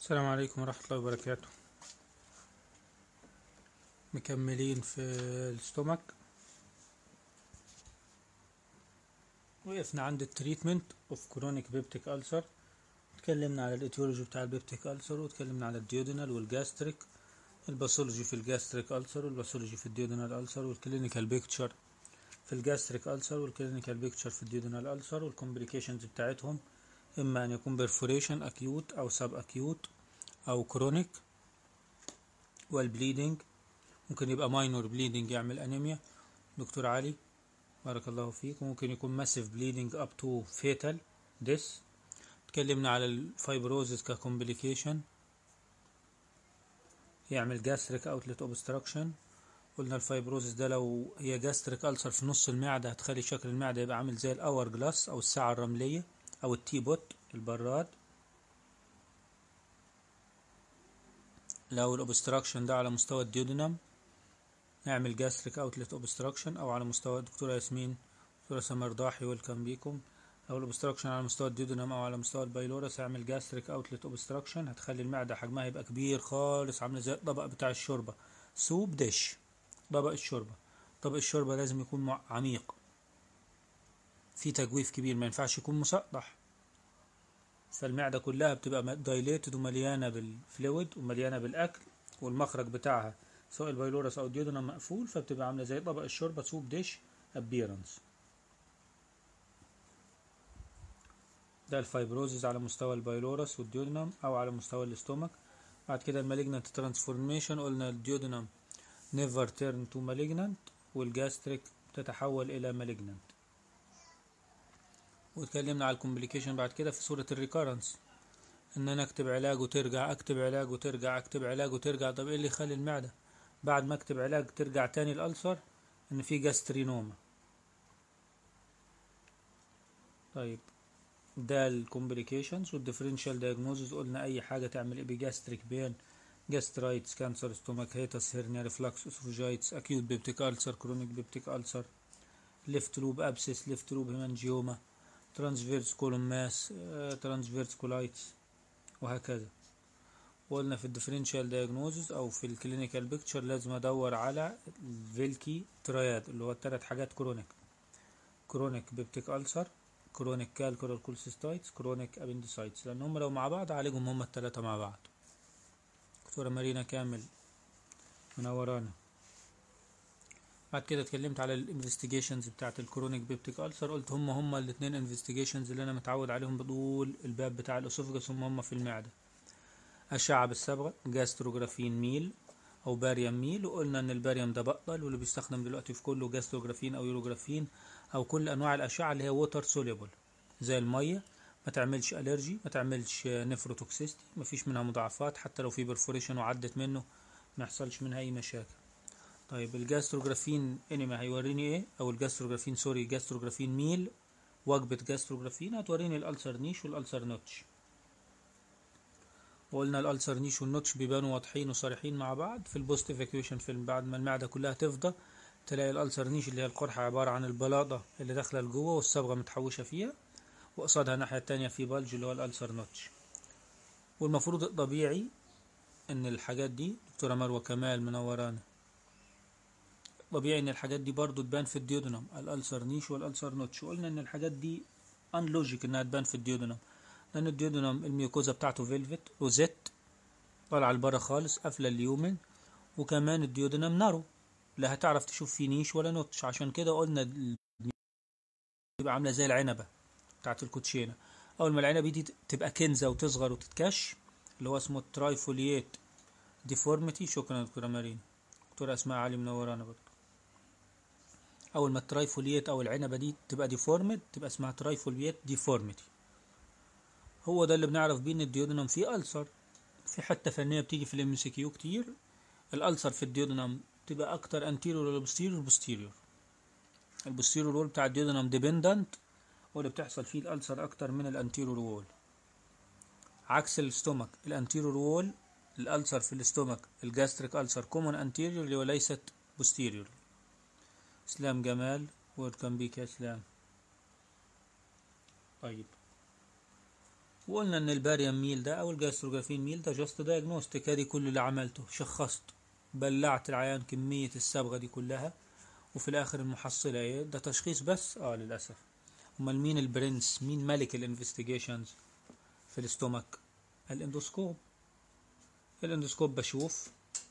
السلام عليكم ورحمة الله وبركاته مكملين في الستومك وقفنا عند التريتمنت اوف كرونيك بيبتيك ألسر اتكلمنا على الاتيولوجي بتاع البيبتيك ألسر واتكلمنا على الديودينال والجاستريك الباثولوجي في الجاستريك ألسر والباثولوجي في الديودينال ألسر والكلينيكال بيكتشر في الجاستريك ألسر والكلينيكال بيكتشر في الديودينال ألسر والكومبليكيشنز بتاعتهم إما أن يكون بيرفوريشن أكيوت أو سب أكيوت أو كرونيك والبليدنج ممكن يبقى ماينور بليدنج يعمل أنيميا دكتور علي بارك الله فيك ممكن يكون ماسيف بليدنج أب تو فيتال ديس اتكلمنا على الفايبروزيس ككومبليكيشن يعمل جاستريك اوتلت اوبستراكشن قلنا الفايبروزيس ده لو هي جاستريك ألسر في نص المعدة هتخلي شكل المعدة يبقى عامل زي الأور جلاس أو الساعة الرملية أو التي بوت البراد لو الاوبستراكشن ده على مستوى الديودنم نعمل جاستريك اوتلت اوبستراكشن او على مستوى الدكتورة ياسمين دكتورة سمر ضاحي ويلكم بيكم لو الاوبستراكشن على مستوى الديودنم او على مستوى البايلورس هعمل جاستريك اوتلت اوبستراكشن هتخلي المعدة حجمها يبقى كبير خالص عاملة زي الطبق بتاع الشوربة سوب ديش طبق الشوربة طبق الشوربة لازم يكون عميق في تجويف كبير ما ينفعش يكون مسطح فالمعدة كلها بتبقى دايليتد ومليانة بالفلويد ومليانة بالأكل والمخرج بتاعها سواء البايلورس أو الديودنم مقفول فبتبقى عاملة زي طبق الشوربة سوب ديش أبيرنس ده الفايبروزز على مستوى البايلورس والديودنم أو على مستوى الاستومك بعد كده المالجنانت ترانسفورميشن قلنا الديودنم نيفر تيرن تو مالجنانت والجاستريك تتحول إلى مالجنانت واتكلمنا على الكومبليكيشن بعد كده في صورة الريكارنس ان انا اكتب علاج وترجع اكتب علاج وترجع اكتب علاج وترجع طب ايه اللي يخلي المعدة بعد ما اكتب علاج ترجع تاني الألسر ان في جاسترينوما طيب ده الكومبليكيشنز والديفرنشال دايجنوزز قلنا اي حاجة تعمل ابيجاستريك بين جاسترايتس كانسر ستومك هيتس هيرنيا ريفلكس اسوفجايتس اكيوت بيبتيك ألسر كرونيك بيبتيك ألسر ليفت لوب ابسس ليفت لوب هيمانجيوما ترانسفيرس كولوم ماس ترانسفيرس كولايتس وهكذا وقلنا في الديفرنشال دايجنوزز او في الكلينيكال بيكتشر لازم ادور على الفيلكي ترياد اللي هو الثلاث حاجات كرونيك كرونيك بيبتيك ألسر كرونيك كالكولار كولسيستايتس كرونيك ابندسايتس لان هم لو مع بعض عالجهم هم الثلاثه مع بعض دكتوره مارينا كامل منورانا بعد كده اتكلمت على الانفستيجيشنز بتاعت الكرونيك بيبتيك ألسر قلت هم هم الاثنين انفستيجيشنز اللي انا متعود عليهم بطول الباب بتاع الاسوفجس هم هم في المعده اشعه بالصبغه جاستروجرافين ميل او باريوم ميل وقلنا ان الباريوم ده بطل واللي بيستخدم دلوقتي في كله جاستروجرافين او يوروجرافين او كل انواع الاشعه اللي هي ووتر سوليبل زي الميه ما تعملش الرجي ما تعملش نفروتوكسيستي ما فيش منها مضاعفات حتى لو في برفوريشن وعدت منه ما يحصلش منها اي مشاكل طيب الجاستروجرافين انيما هيوريني ايه او الجاستروجرافين سوري جاستروجرافين ميل وجبة جاستروجرافين هتوريني الألسر نيش والألسر نوتش وقلنا الألسر نيش والنوتش بيبانوا واضحين وصريحين مع بعض في البوست ايفاكيويشن في بعد ما المعدة كلها تفضى تلاقي الألسر نيش اللي هي القرحة عبارة عن البلاطة اللي داخلة لجوه والصبغة متحوشة فيها وقصادها الناحية التانية في بلج اللي هو الألسر نوتش والمفروض الطبيعي ان الحاجات دي دكتورة مروة كمال منورانا طبيعي ان الحاجات دي برضو تبان في الديودنم الالسر نيش والالسر نوتش وقلنا ان الحاجات دي ان لوجيك انها تبان في الديودنم لان الديودنم الميوكوزا بتاعته فيلفت روزيت طالعه لبره خالص قافله اليومن وكمان الديودنم نارو لا هتعرف تشوف فيه نيش ولا نوتش عشان كده قلنا تبقى عامله زي العنبه بتاعت الكوتشينه اول ما العنبه دي تبقى كنزه وتصغر وتتكش اللي هو اسمه الترايفوليات ديفورميتي شكرا دكتوره مارين دكتوره اسماء علي منورانا برضه اول ما الترايفوليات او العنبه دي تبقى ديفورمد تبقى اسمها ترايفوليات ديفورميتي هو ده اللي بنعرف بيه ان الديودنم فيه ألسر في حته فنيه بتيجي في الام سي كيو كتير الألسر في الديودنم تبقى اكتر انتيريور ولا بوستيريور بوستيريور البوستيريور وول بتاع الديودنم ديبندنت واللي بتحصل فيه الألسر اكتر من الانتيريور وول عكس الستومك الانتيريور وول الألسر في الاستومك الجاستريك ألسر كومون انتيريور وليست بوستيريور اسلام جمال ويلكم بيك يا اسلام طيب وقلنا ان الباريم ميل ده او الجاستروجرافين ميل ده جاست دايجنوستيك ادي كل اللي عملته شخصت بلعت العيان كمية الصبغة دي كلها وفي الاخر المحصلة ايه ده تشخيص بس اه للاسف امال مين البرنس مين ملك الانفستيجيشنز في الاستومك الاندوسكوب الاندوسكوب بشوف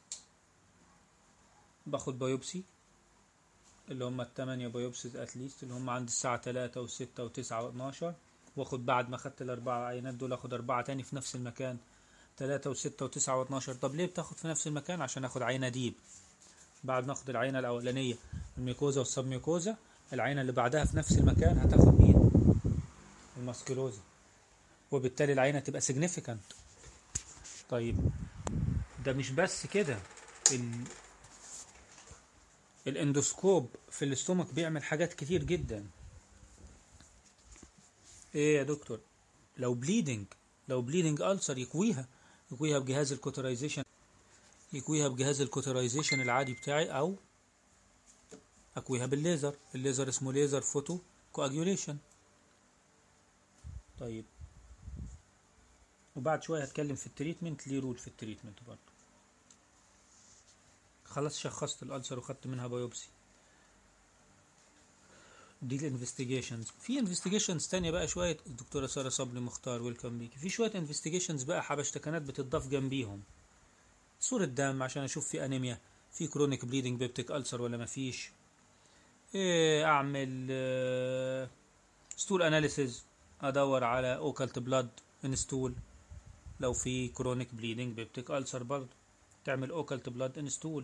باخد بايوبسي اللي هم التمانية بايوبسيز اتليست اللي هم عند الساعة تلاتة وستة وتسعة واتناشر واخد بعد ما خدت الاربعة عينات دول اخد اربعة تاني في نفس المكان تلاتة وستة وتسعة واتناشر طب ليه بتاخد في نفس المكان عشان اخد عينة ديب بعد ما اخد العينة الاولانية الميكوزا والسبميكوزا العينة اللي بعدها في نفس المكان هتاخد مين الماسكيلوزا وبالتالي العينة تبقى significant طيب ده مش بس كده ال... الاندوسكوب في الاستومك بيعمل حاجات كتير جدا ايه يا دكتور لو بليدنج لو بليدنج ألسر يكويها يكويها بجهاز الكوترايزيشن يكويها بجهاز الكوترايزيشن العادي بتاعي او اكويها بالليزر الليزر اسمه ليزر فوتو كواجيوليشن طيب وبعد شويه هتكلم في التريتمنت ليه رول في التريتمنت برضه خلاص شخصت الألسر وخدت منها بايوبسي دي الانفستيجيشنز في انفستيجيشنز تانية بقى شوية الدكتورة سارة صبري مختار ويلكم بيكي في شوية انفستيجيشنز بقى حبشتكنات بتضاف جنبيهم صورة دم عشان اشوف في انيميا في كرونيك بليدنج بيبتيك ألسر ولا مفيش إيه اعمل آه، ستول اناليسيز ادور على اوكالت بلاد من ستول لو في كرونيك بليدنج بيبتيك ألسر برضه تعمل اوكالت بلاد انستول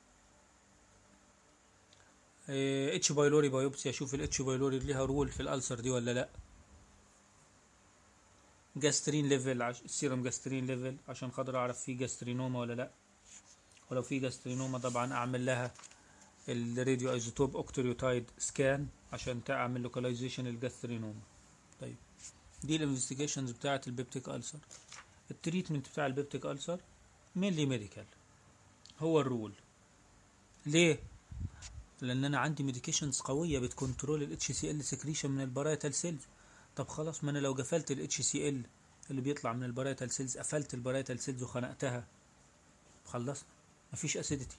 اتش بايلوري بايوبسي اشوف الاتش بايلوري ليها رول في الالسر دي ولا لا جاسترين ليفل عش... السيرم جاسترين ليفل عشان خاطر اعرف في جاسترينوما ولا لا ولو في جاسترينوما طبعا اعمل لها الراديو ايزوتوب اوكتريوتايد سكان عشان تعمل لوكاليزيشن الجاسترينوما طيب دي الانفستيجيشنز بتاعه البيبتيك ألسر التريتمنت بتاع البيبتيك ألسر مينلي ميديكال هو الرول ليه لان انا عندي ميديكيشنز قويه بتكنترول الاتش سي ال سكريشن من البرايتال سيلز طب خلاص ما انا لو قفلت الاتش سي ال اللي بيطلع من البرايتال سيلز قفلت البرايتال سيلز وخنقتها خلصنا مفيش اسيديتي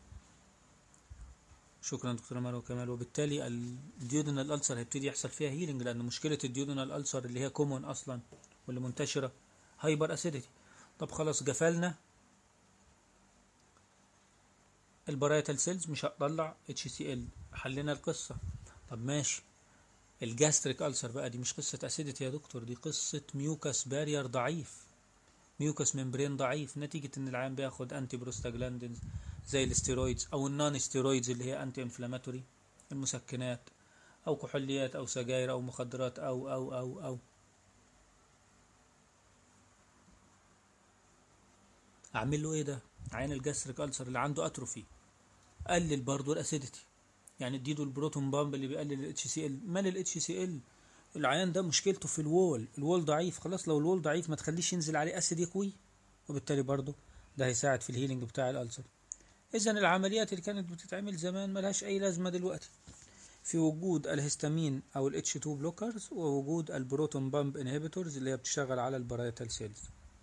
شكرا دكتوره مروه كمال وبالتالي الديودنال الالسر هيبتدي يحصل فيها هيلينج لان مشكله الديودنال الالسر اللي هي كومون اصلا واللي منتشره هايبر اسيديتي طب خلاص قفلنا البرايتال سيلز مش هطلع اتش سي ال حلينا القصه طب ماشي الجاستريك ألسر بقى دي مش قصة أسيدتي يا دكتور دي قصة ميوكاس بارير ضعيف ميوكاس ممبرين ضعيف نتيجة إن العيان بياخد أنتي بروستاجلاندينز زي الاستيرويدز أو النون استيرويدز اللي هي أنتي انفلاماتوري المسكنات أو كحوليات أو سجاير أو مخدرات أو أو أو أو أعمل له إيه ده؟ عين الجاستريك ألسر اللي عنده أتروفي قلل برضه الأسيدتي يعني اديله البروتون بامب اللي بيقلل الاتش سي ال مال الاتش سي ال العيان ده مشكلته في الوول الوول ضعيف خلاص لو الوول ضعيف ما تخليش ينزل عليه اسيد يقوي وبالتالي برضه ده هيساعد في الهيلينج بتاع الالسر اذا العمليات اللي كانت بتتعمل زمان ملهاش اي لازمه دلوقتي في وجود الهستامين او الاتش 2 بلوكرز ووجود البروتون بامب انهبيتورز اللي هي بتشتغل على البرايتال سيلز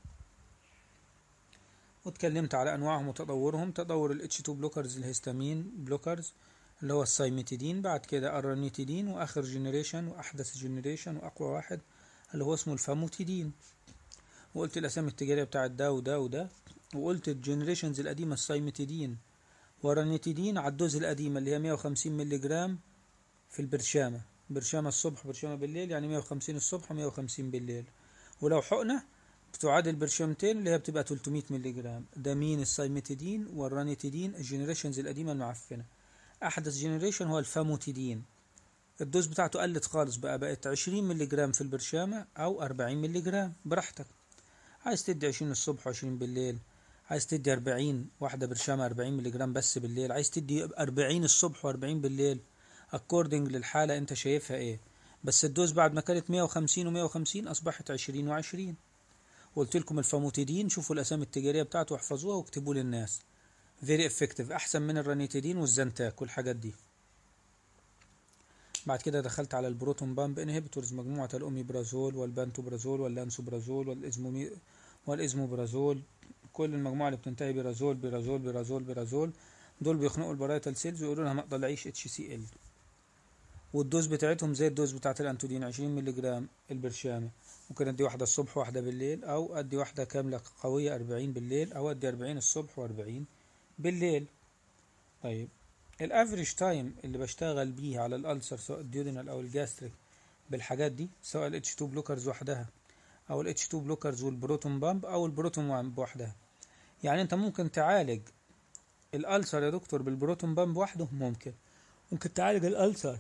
واتكلمت على انواعهم وتطورهم تطور الاتش 2 بلوكرز الهستامين بلوكرز اللي هو السايميتيدين بعد كده الرانيتيدين واخر جنريشن واحدث جنريشن واقوى واحد اللي هو اسمه الفاموتيدين وقلت الاسامي التجاريه بتاعت ده وده وده وقلت الجنريشنز القديمه السايميتيدين والرانيتيدين على الدوز القديمه اللي هي 150 مللي جرام في البرشامه برشامه الصبح برشامه بالليل يعني 150 الصبح و150 بالليل ولو حقنه بتعادل برشامتين اللي هي بتبقى 300 مللي جرام ده مين السايميتيدين والرانيتيدين الجنريشنز القديمه المعفنه احدث جنريشن هو الفاموتيدين الدوز بتاعته قلت خالص بقى بقت 20 مللي جرام في البرشامة أو 40 مللي جرام براحتك عايز تدي 20 الصبح و20 بالليل عايز تدي 40 واحدة برشامة 40 مللي جرام بس بالليل عايز تدي 40 الصبح و40 بالليل اكوردنج للحالة انت شايفها ايه بس الدوز بعد ما كانت 150 و150 اصبحت 20 و20 قلت لكم الفاموتيدين شوفوا الاسامي التجارية بتاعته واحفظوها واكتبوا للناس فيري افكتيف احسن من الرانيتيدين والزنتاك والحاجات دي بعد كده دخلت على البروتون بامب انهبيتورز مجموعة الأوميبرازول والبانتوبرازول واللانسوبرازول والإزمومي والإزموبرازول كل المجموعة اللي بتنتهي برازول برازول برازول برازول دول بيخنقوا البرايتال سيلز ويقولوا لها ما تطلعيش اتش سي ال والدوز بتاعتهم زي الدوز بتاعت الانتودين 20 مللي جرام البرشامة ممكن ادي واحدة الصبح واحدة بالليل او ادي واحدة كاملة قوية 40 بالليل او ادي 40 الصبح و40 بالليل طيب الافريج تايم اللي بشتغل بيه على الالسر سواء الديودينال او الجاستريك بالحاجات دي سواء الاتش 2 بلوكرز وحدها او الاتش 2 بلوكرز والبروتون بامب او البروتون بامب وحدها يعني انت ممكن تعالج الالسر يا دكتور بالبروتون بامب وحده ممكن ممكن تعالج الالسر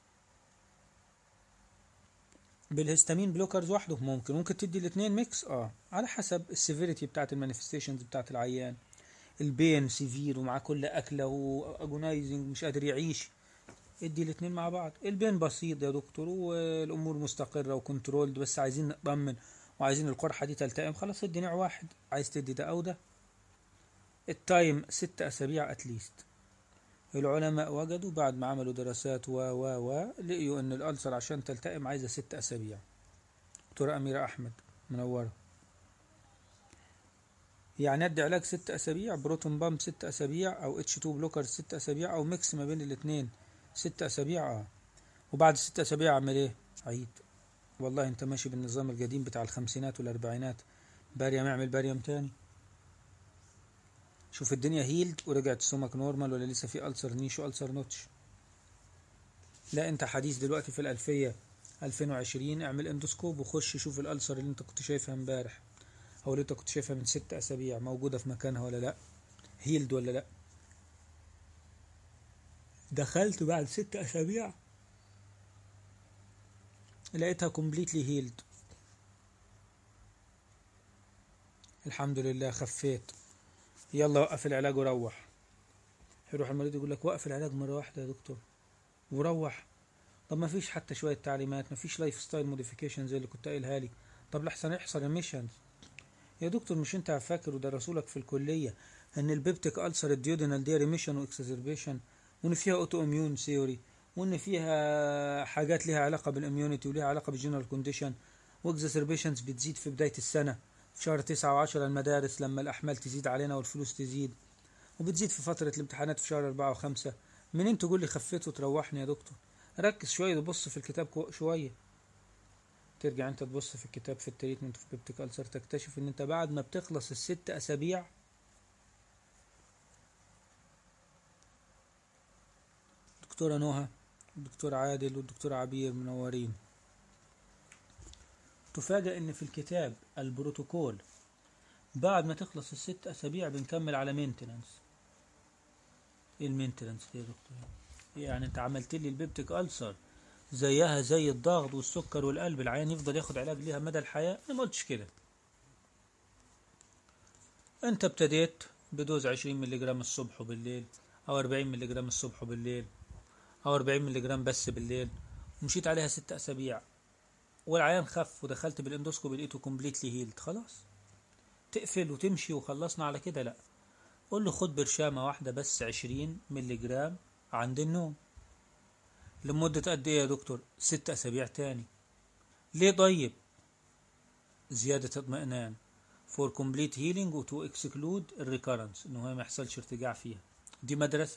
بالهستامين بلوكرز وحده ممكن ممكن تدي الاثنين ميكس اه على حسب السيفيريتي بتاعت المانيفستيشنز بتاعت العيان البين سيفير ومع كل اكله واجونايزنج مش قادر يعيش ادي الاثنين مع بعض البين بسيط يا دكتور والامور مستقره وكنترولد بس عايزين نطمن وعايزين القرحه دي تلتئم خلاص ادي نوع واحد عايز تدي ده او ده التايم ست اسابيع اتليست العلماء وجدوا بعد ما عملوا دراسات و و و لقيوا ان الالسر عشان تلتئم عايزه ست اسابيع دكتورة أميرة أحمد منورة يعني ادي علاج ست اسابيع بروتون بامب ست اسابيع او اتش 2 بلوكر ست اسابيع او ميكس ما بين الاثنين ست اسابيع اه وبعد ست اسابيع اعمل ايه عيد والله انت ماشي بالنظام القديم بتاع الخمسينات والاربعينات باريم اعمل باريم تاني شوف الدنيا هيلد ورجعت سمك نورمال ولا لسه في ألسر نيش وألسر نوتش لا انت حديث دلوقتي في الألفية 2020 اعمل اندوسكوب وخش شوف الألسر اللي انت كنت شايفها امبارح او اللي انت كنت شايفها من ست اسابيع موجودة في مكانها ولا لا هيلد ولا لا دخلت بعد ست اسابيع لقيتها كومبليتلي هيلد الحمد لله خفيت يلا وقف العلاج وروح يروح المريض يقول لك وقف العلاج مرة واحدة يا دكتور وروح طب ما فيش حتى شوية تعليمات ما فيش لايف ستايل موديفيكيشن زي اللي كنت قايلها لي طب لحسن يحصل الميشن يا دكتور مش انت فاكر ودرسوا لك في الكلية ان البيبتيك ألسر الديودينال دي ريميشن واكسزربيشن وان فيها اوتو اميون ثيوري وان فيها حاجات ليها علاقة بالاميونيتي وليها علاقة بالجنرال كونديشن واكسزربيشنز بتزيد في بداية السنة في شهر تسعة وعشرة المدارس لما الأحمال تزيد علينا والفلوس تزيد وبتزيد في فترة الامتحانات في شهر أربعة وخمسة منين تقول لي خفيت وتروحني يا دكتور ركز شوية وبص في الكتاب شوية ترجع انت تبص في الكتاب في التريتمنت في بيبتيك ألسر تكتشف ان انت بعد ما بتخلص الست أسابيع دكتورة نوها والدكتور عادل والدكتور عبير منورين تفاجأ ان في الكتاب البروتوكول بعد ما تخلص الست اسابيع بنكمل على مينتننس ايه المينتننس دي يا دكتور يعني انت عملت لي البيبتيك ألسر زيها زي الضغط والسكر والقلب العيان يفضل ياخد علاج ليها مدى الحياة انا ما قلتش كده انت ابتديت بدوز 20 مللي جرام الصبح وبالليل او 40 مللي جرام الصبح وبالليل او 40 مللي جرام بس بالليل ومشيت عليها ست اسابيع والعيان خف ودخلت بالاندوسكوب لقيته كومبليتلي هيلد خلاص تقفل وتمشي وخلصنا على كده لا قول له خد برشامة واحدة بس عشرين ملي جرام عند النوم لمدة قد ايه يا دكتور ست اسابيع تاني ليه طيب زيادة اطمئنان for complete healing و to exclude الريكارنس انه هي ما يحصلش ارتجاع فيها دي مدرسة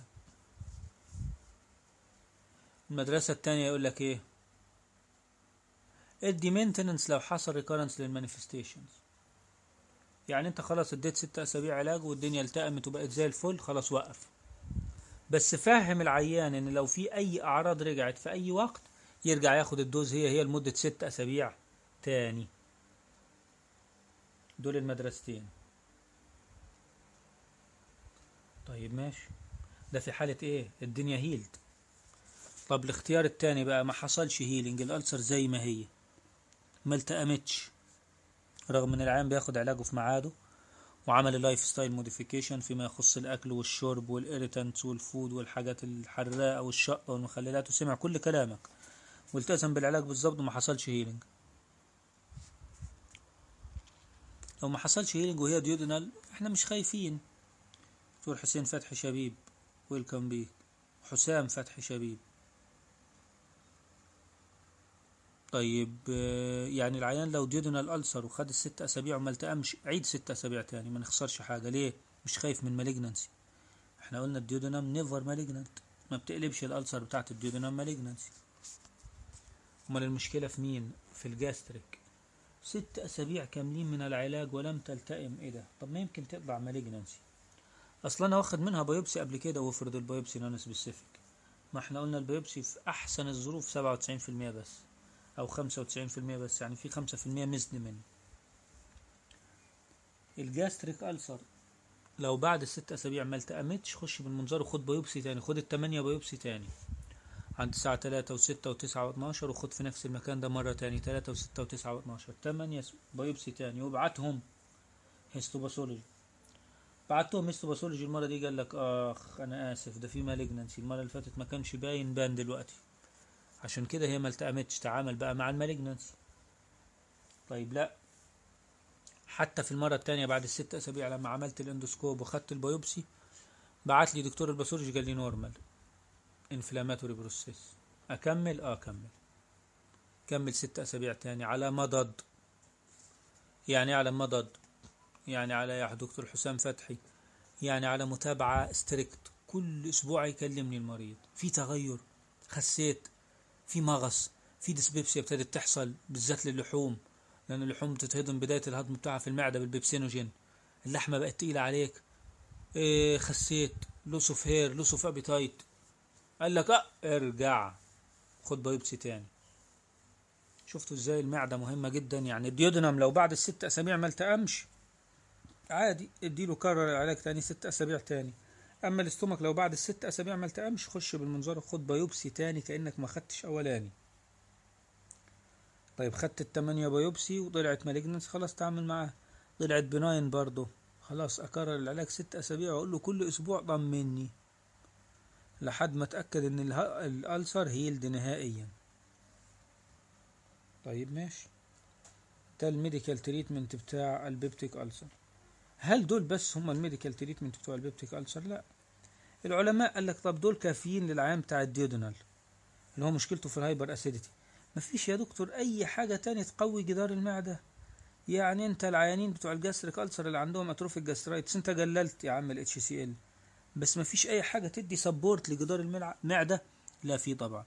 المدرسة التانية يقول لك ايه ادي مينتننس لو حصل ريكارنس للمانيفستيشنز يعني انت خلاص اديت ست اسابيع علاج والدنيا التأمت وبقت زي الفل خلاص وقف بس فهم العيان ان لو في اي اعراض رجعت في اي وقت يرجع ياخد الدوز هي هي لمدة ست اسابيع تاني دول المدرستين طيب ماشي ده في حالة ايه الدنيا هيلد طب الاختيار التاني بقى ما حصلش هيلينج الألسر زي ما هي ما التأمتش رغم ان العيان بياخد علاجه في ميعاده وعمل اللايف ستايل موديفيكيشن فيما يخص الاكل والشرب والاريتانتس والفود والحاجات الحراقه والشقه والمخللات وسمع كل كلامك والتزم بالعلاج بالظبط وما حصلش هيلينج لو ما حصلش هيلينج وهي ديودينال احنا مش خايفين دكتور حسين فتحي شبيب ويلكم بيك حسام فتحي شبيب طيب آه، يعني العيان لو ديودنال ألسر وخد الست أسابيع وما التأمش عيد ست أسابيع تاني ما نخسرش حاجة ليه؟ مش خايف من مالجنانسي احنا قلنا الديودنام نيفر مالجنانت ما بتقلبش الألسر بتاعت الديودنام مالجنانسي امال المشكلة في مين؟ في الجاستريك ست أسابيع كاملين من العلاج ولم تلتئم إيه ده؟ طب ما يمكن تطلع مالجنانسي أصلا أنا واخد منها بايوبسي قبل كده وافرض البايوبسي نون سبيسيفيك ما احنا قلنا البيوبسي في أحسن الظروف سبعة وتسعين في المية بس أو خمسة وتسعين في المية بس يعني في خمسة في المية مزن منه الجاستريك ألسر لو بعد الست أسابيع ما التأمتش خش بالمنظار وخد بايوبسي تاني خد التمانية بايوبسي تاني عند الساعة تلاتة وستة وتسعة واتناشر وخد في نفس المكان ده مرة تاني تلاتة وستة وتسعة واتناشر تمانية بايوبسي تاني وابعتهم هيستوباثولوجي بعتهم هيستوباثولوجي المرة دي قال لك اخ انا اسف ده في مالجنانسي المرة اللي فاتت ما كانش باين بان دلوقتي عشان كده هي ما التأمتش تعامل بقى مع المالجنانسي طيب لا حتى في المرة التانية بعد الست أسابيع لما عملت الاندوسكوب وخدت البيوبسي بعت لي دكتور الباثولوجي قال لي نورمال انفلاماتوري بروسيس أكمل اه أكمل كمل ست أسابيع تاني على مضض يعني على مضض يعني على يا دكتور حسام فتحي يعني على متابعة ستريكت كل أسبوع يكلمني المريض في تغير خسيت في مغص في ديسبيبسيا ابتدت تحصل بالذات للحوم لأن اللحوم بتتهضم بداية الهضم بتاعها في المعدة بالبيبسينوجين اللحمة بقت تقيلة عليك إيه خسيت لوس اوف هير لوس اوف ابيتايت قال لك اه ارجع خد بايوبسي تاني شفتوا ازاي المعدة مهمة جدا يعني الديودنم لو بعد الست اسابيع ما التأمش عادي اديله كرر العلاج تاني ست اسابيع تاني اما الاستومك لو بعد الست اسابيع ما التأمش خش بالمنظار وخد بايوبسي تاني كأنك ما خدتش اولاني طيب خدت التمانية بايوبسي وطلعت مالجنس خلاص تعمل معاها طلعت بناين برضه خلاص اكرر العلاج ست اسابيع واقول له كل اسبوع طمني لحد ما اتاكد ان اله- الالسر هيلد نهائيا طيب ماشي ده الميديكال تريتمنت بتاع البيبتيك ألسر هل دول بس هم الميديكال تريتمنت بتوع البيبتيك ألسر لا العلماء قال لك طب دول كافيين للعيان بتاع الديودنال اللي هو مشكلته في الهايبر اسيديتي مفيش يا دكتور اي حاجة تانية تقوي جدار المعدة يعني انت العيانين بتوع الجاستريك ألسر اللي عندهم اتروفيك جاسترايتس انت قللت يا عم الاتش سي ال بس مفيش اي حاجة تدي سبورت لجدار المعدة لا في طبعا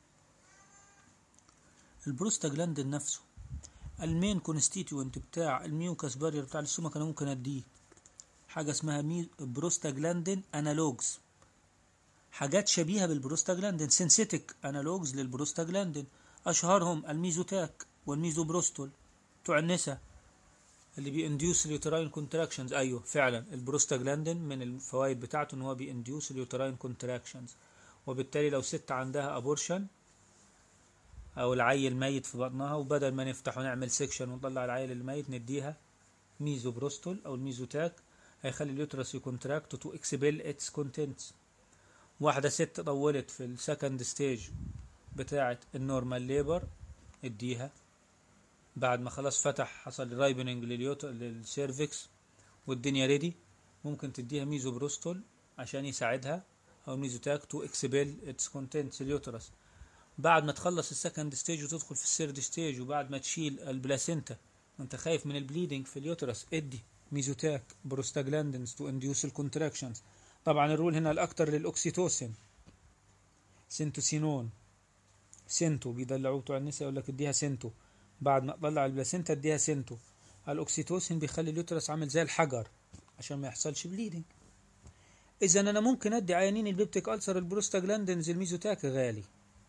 البروستاجلاندين نفسه المين كونستيتيوينت بتاع الميوكاس بارير بتاع السمك انا ممكن اديه حاجه اسمها مي بروستاجلاندين انالوجز حاجات شبيهه بالبروستاجلاندين سينسيتك انالوجز للبروستاجلاندين اشهرهم الميزوتاك والميزوبروستول بتوع النساء اللي بينديوس اليوتراين كونتراكشنز ايوه فعلا البروستاجلاندين من الفوائد بتاعته ان هو بينديوس اليوتراين كونتراكشنز وبالتالي لو ست عندها ابورشن او العيل ميت في بطنها وبدل ما نفتح ونعمل سيكشن ونطلع العيل الميت نديها ميزو بروستول او الميزوتاك هيخلي اليوترس يكونتراكت تو اكسبيل اتس كونتنتس واحدة ست طولت في السكند ستيج بتاعة النورمال ليبر اديها بعد ما خلاص فتح حصل رايبننج لليوت للسيرفكس والدنيا ريدي ممكن تديها ميزو بروستول عشان يساعدها او ميزوتاك تو اكسبيل اتس كونتنتس اليوترس بعد ما تخلص السكند ستيج وتدخل في الثيرد ستيج وبعد ما تشيل البلاسينتا وانت خايف من البليدنج في اليوترس ادي ميزوتاك بروستاجلاندينز تو انديوس الكونتراكشنز طبعا الرول هنا الاكتر للاكسيتوسين سنتوسينون سنتو بيدلعوه بتوع النساء يقول لك اديها سنتو بعد ما تطلع البلاسينتا اديها سنتو الاكسيتوسين بيخلي اليوترس عامل زي الحجر عشان ما يحصلش بليدنج اذا انا ممكن ادي عيانين البيبتيك السر البروستاجلاندينز الميزوتاك غالي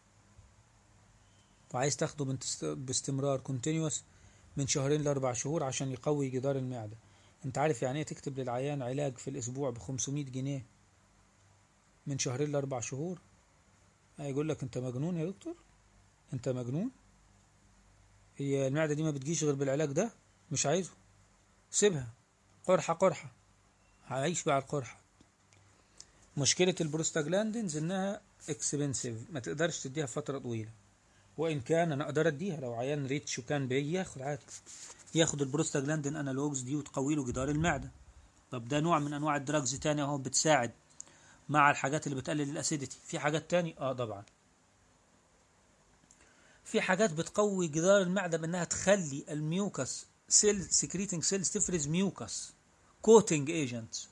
وعايز تاخده بانتست- باستمرار كونتينيوس من شهرين لاربع شهور عشان يقوي جدار المعدة انت عارف يعني ايه تكتب للعيان علاج في الاسبوع ب 500 جنيه من شهرين لاربع شهور هيقول لك انت مجنون يا دكتور انت مجنون هي المعدة دي ما بتجيش غير بالعلاج ده مش عايزه سيبها قرحة قرحة هعيش مع القرحة مشكلة البروستاجلاندينز انها اكسبنسيف ما تقدرش تديها فترة طويلة وان كان انا اقدر اديها لو عيان ريتش وكان بي ياخد عادي ياخد البروستاجلاندين انالوجز دي وتقوي له جدار المعده طب ده نوع من انواع الدراجز تاني اهو بتساعد مع الحاجات اللي بتقلل الاسيديتي في حاجات تاني اه طبعا في حاجات بتقوي جدار المعده بانها تخلي الميوكس سيل سكريتنج سيلز تفرز ميوكس كوتنج ايجنتس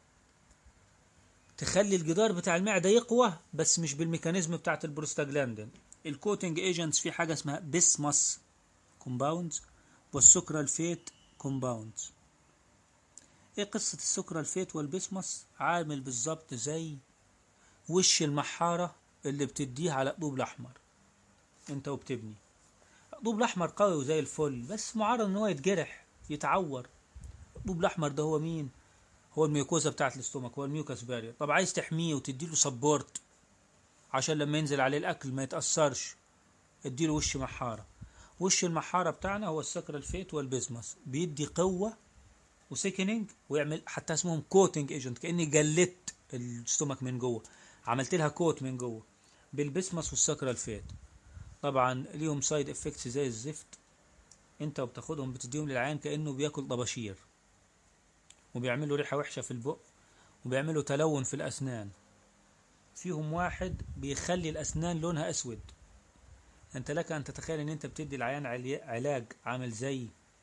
تخلي الجدار بتاع المعده يقوى بس مش بالميكانيزم بتاعت البروستاجلاندين الكوتنج ايجنتس في حاجه اسمها بيسماس كومباوندز والسكرال فيت كومباوندز ايه قصة السكرة الفيت والبسمس عامل بالظبط زي وش المحارة اللي بتديها على الطوب الأحمر انت وبتبني الطوب الأحمر قوي وزي الفل بس معرض ان هو يتجرح يتعور الطوب الأحمر ده هو مين هو الميوكوزا بتاعت الاستومك هو الميوكاس بارير طب عايز تحميه وتديله سبورت عشان لما ينزل عليه الأكل ما يتأثرش اديله وش محارة وش المحارة بتاعنا هو السكر الفيت والبيزمس بيدي قوة وسيكننج ويعمل حتى اسمهم كوتنج ايجنت كاني جلدت الستومك من جوه عملت لها كوت من جوه بالبسمس والسكرال فات طبعا ليهم سايد افكتس زي الزفت انت وبتاخدهم بتديهم للعيان كانه بياكل طباشير وبيعملوا ريحه وحشه في البق وبيعملوا تلون في الاسنان فيهم واحد بيخلي الاسنان لونها اسود انت لك ان تتخيل ان انت بتدي العيان علاج عامل زي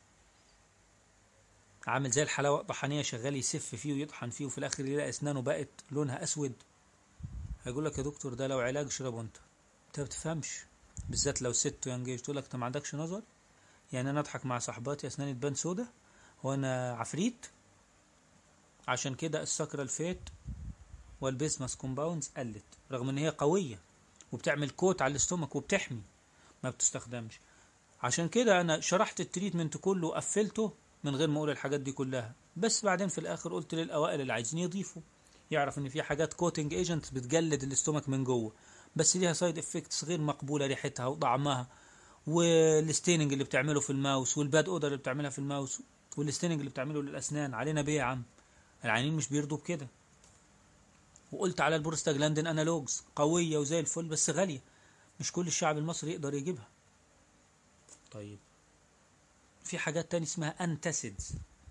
عامل زي الحلاوه الطحانيه شغال يسف فيه ويطحن فيه وفي الاخر يلاقي اسنانه بقت لونها اسود هيقول لك يا دكتور ده لو علاج اشربه انت انت ما بتفهمش بالذات لو ست ينجيج تقول لك انت ما عندكش نظر يعني انا اضحك مع صاحباتي اسناني تبان سودا وانا عفريت عشان كده السكر الفيت والبيسماس كومباوندز قلت رغم ان هي قويه وبتعمل كوت على الاستومك وبتحمي ما بتستخدمش عشان كده انا شرحت التريتمنت كله وقفلته من غير ما اقول الحاجات دي كلها بس بعدين في الاخر قلت للاوائل اللي عايزين يضيفوا يعرف ان في حاجات كوتنج ايجنت بتجلد الاستومك من جوه بس ليها سايد افكتس غير مقبوله ريحتها وطعمها والستيننج اللي بتعمله في الماوس والباد اودر اللي بتعملها في الماوس والستيننج اللي بتعمله للاسنان علينا بيه يا عم العينين مش بيرضوا بكده وقلت على البروستاجلاندين انالوجز قويه وزي الفل بس غاليه مش كل الشعب المصري يقدر يجيبها طيب في حاجات تانية اسمها انتاسيدز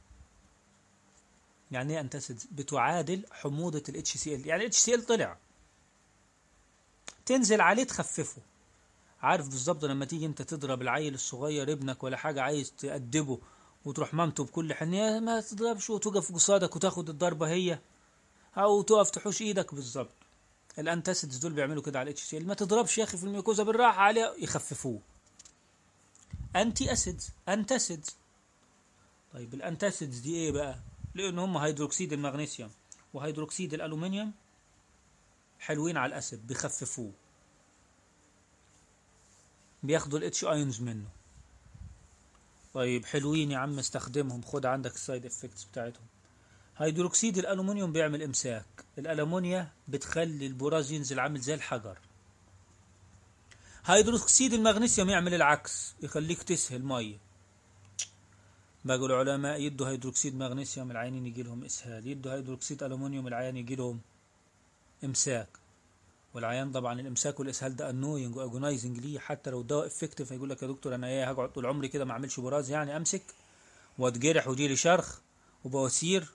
يعني ايه انتاسيدز بتعادل حموضة ال HCl يعني ال HCl طلع تنزل عليه تخففه عارف بالظبط لما تيجي انت تضرب العيل الصغير ابنك ولا حاجة عايز تأدبه وتروح مامته بكل حنية ما تضربش وتقف قصادك وتاخد الضربة هي او تقف تحوش ايدك بالظبط الانتاسيدز دول بيعملوا كده على الاتش سي ما تضربش يا اخي في الميكوزا بالراحه عليه يخففوه انتي اسيدز انتاسيدز طيب الانتاسيدز دي ايه بقى لان هم هيدروكسيد المغنيسيوم وهيدروكسيد الالومنيوم حلوين على الاسيد بيخففوه بياخدوا الاتش ايونز منه طيب حلوين يا عم استخدمهم خد عندك السايد افكتس بتاعتهم هيدروكسيد الالومنيوم بيعمل امساك الالومنيا بتخلي البراز ينزل عامل زي الحجر هيدروكسيد المغنيسيوم يعمل العكس يخليك تسهل ميه باقي العلماء يدوا هيدروكسيد مغنيسيوم العينين يجي لهم اسهال يدوا هيدروكسيد الومنيوم العيان يجي لهم امساك والعيان طبعا الامساك والاسهال ده انوينج واجونايزنج ليه حتى لو الدواء افكتيف هيقول لك يا دكتور انا ايه هقعد طول عمري كده ما اعملش براز يعني امسك واتجرح ويجي لي شرخ وبواسير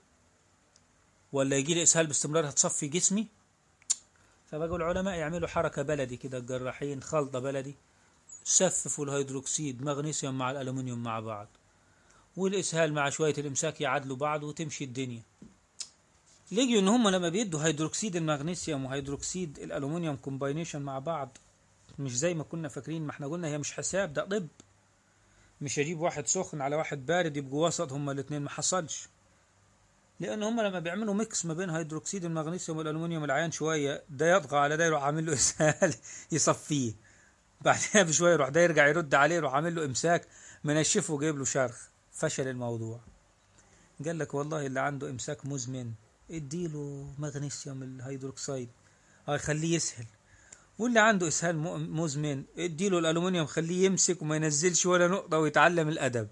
ولا يجي لي اسهال باستمرار هتصفي جسمي فبقوا العلماء يعملوا حركة بلدي كده الجراحين خلطة بلدي سففوا الهيدروكسيد مغنيسيوم مع الألومنيوم مع بعض والإسهال مع شوية الإمساك يعادلوا بعض وتمشي الدنيا لقيوا إن هم لما بيدوا هيدروكسيد المغنيسيوم وهيدروكسيد الألومنيوم كومباينيشن مع بعض مش زي ما كنا فاكرين ما احنا قلنا هي مش حساب ده طب مش هجيب واحد سخن على واحد بارد يبقوا وسط هما الاثنين ما حصلش لان هم لما بيعملوا ميكس ما بين هيدروكسيد المغنيسيوم والالومنيوم العيان شويه ده يطغى على ده يروح عامل له اسهال يصفيه بعدها بشويه يروح ده يرجع يرد عليه يروح عامل له امساك منشفه وجايب له شرخ فشل الموضوع قال لك والله اللي عنده امساك مزمن اديله مغنيسيوم الهيدروكسيد هيخليه يسهل واللي عنده اسهال مزمن اديله الالومنيوم خليه يمسك وما ينزلش ولا نقطه ويتعلم الادب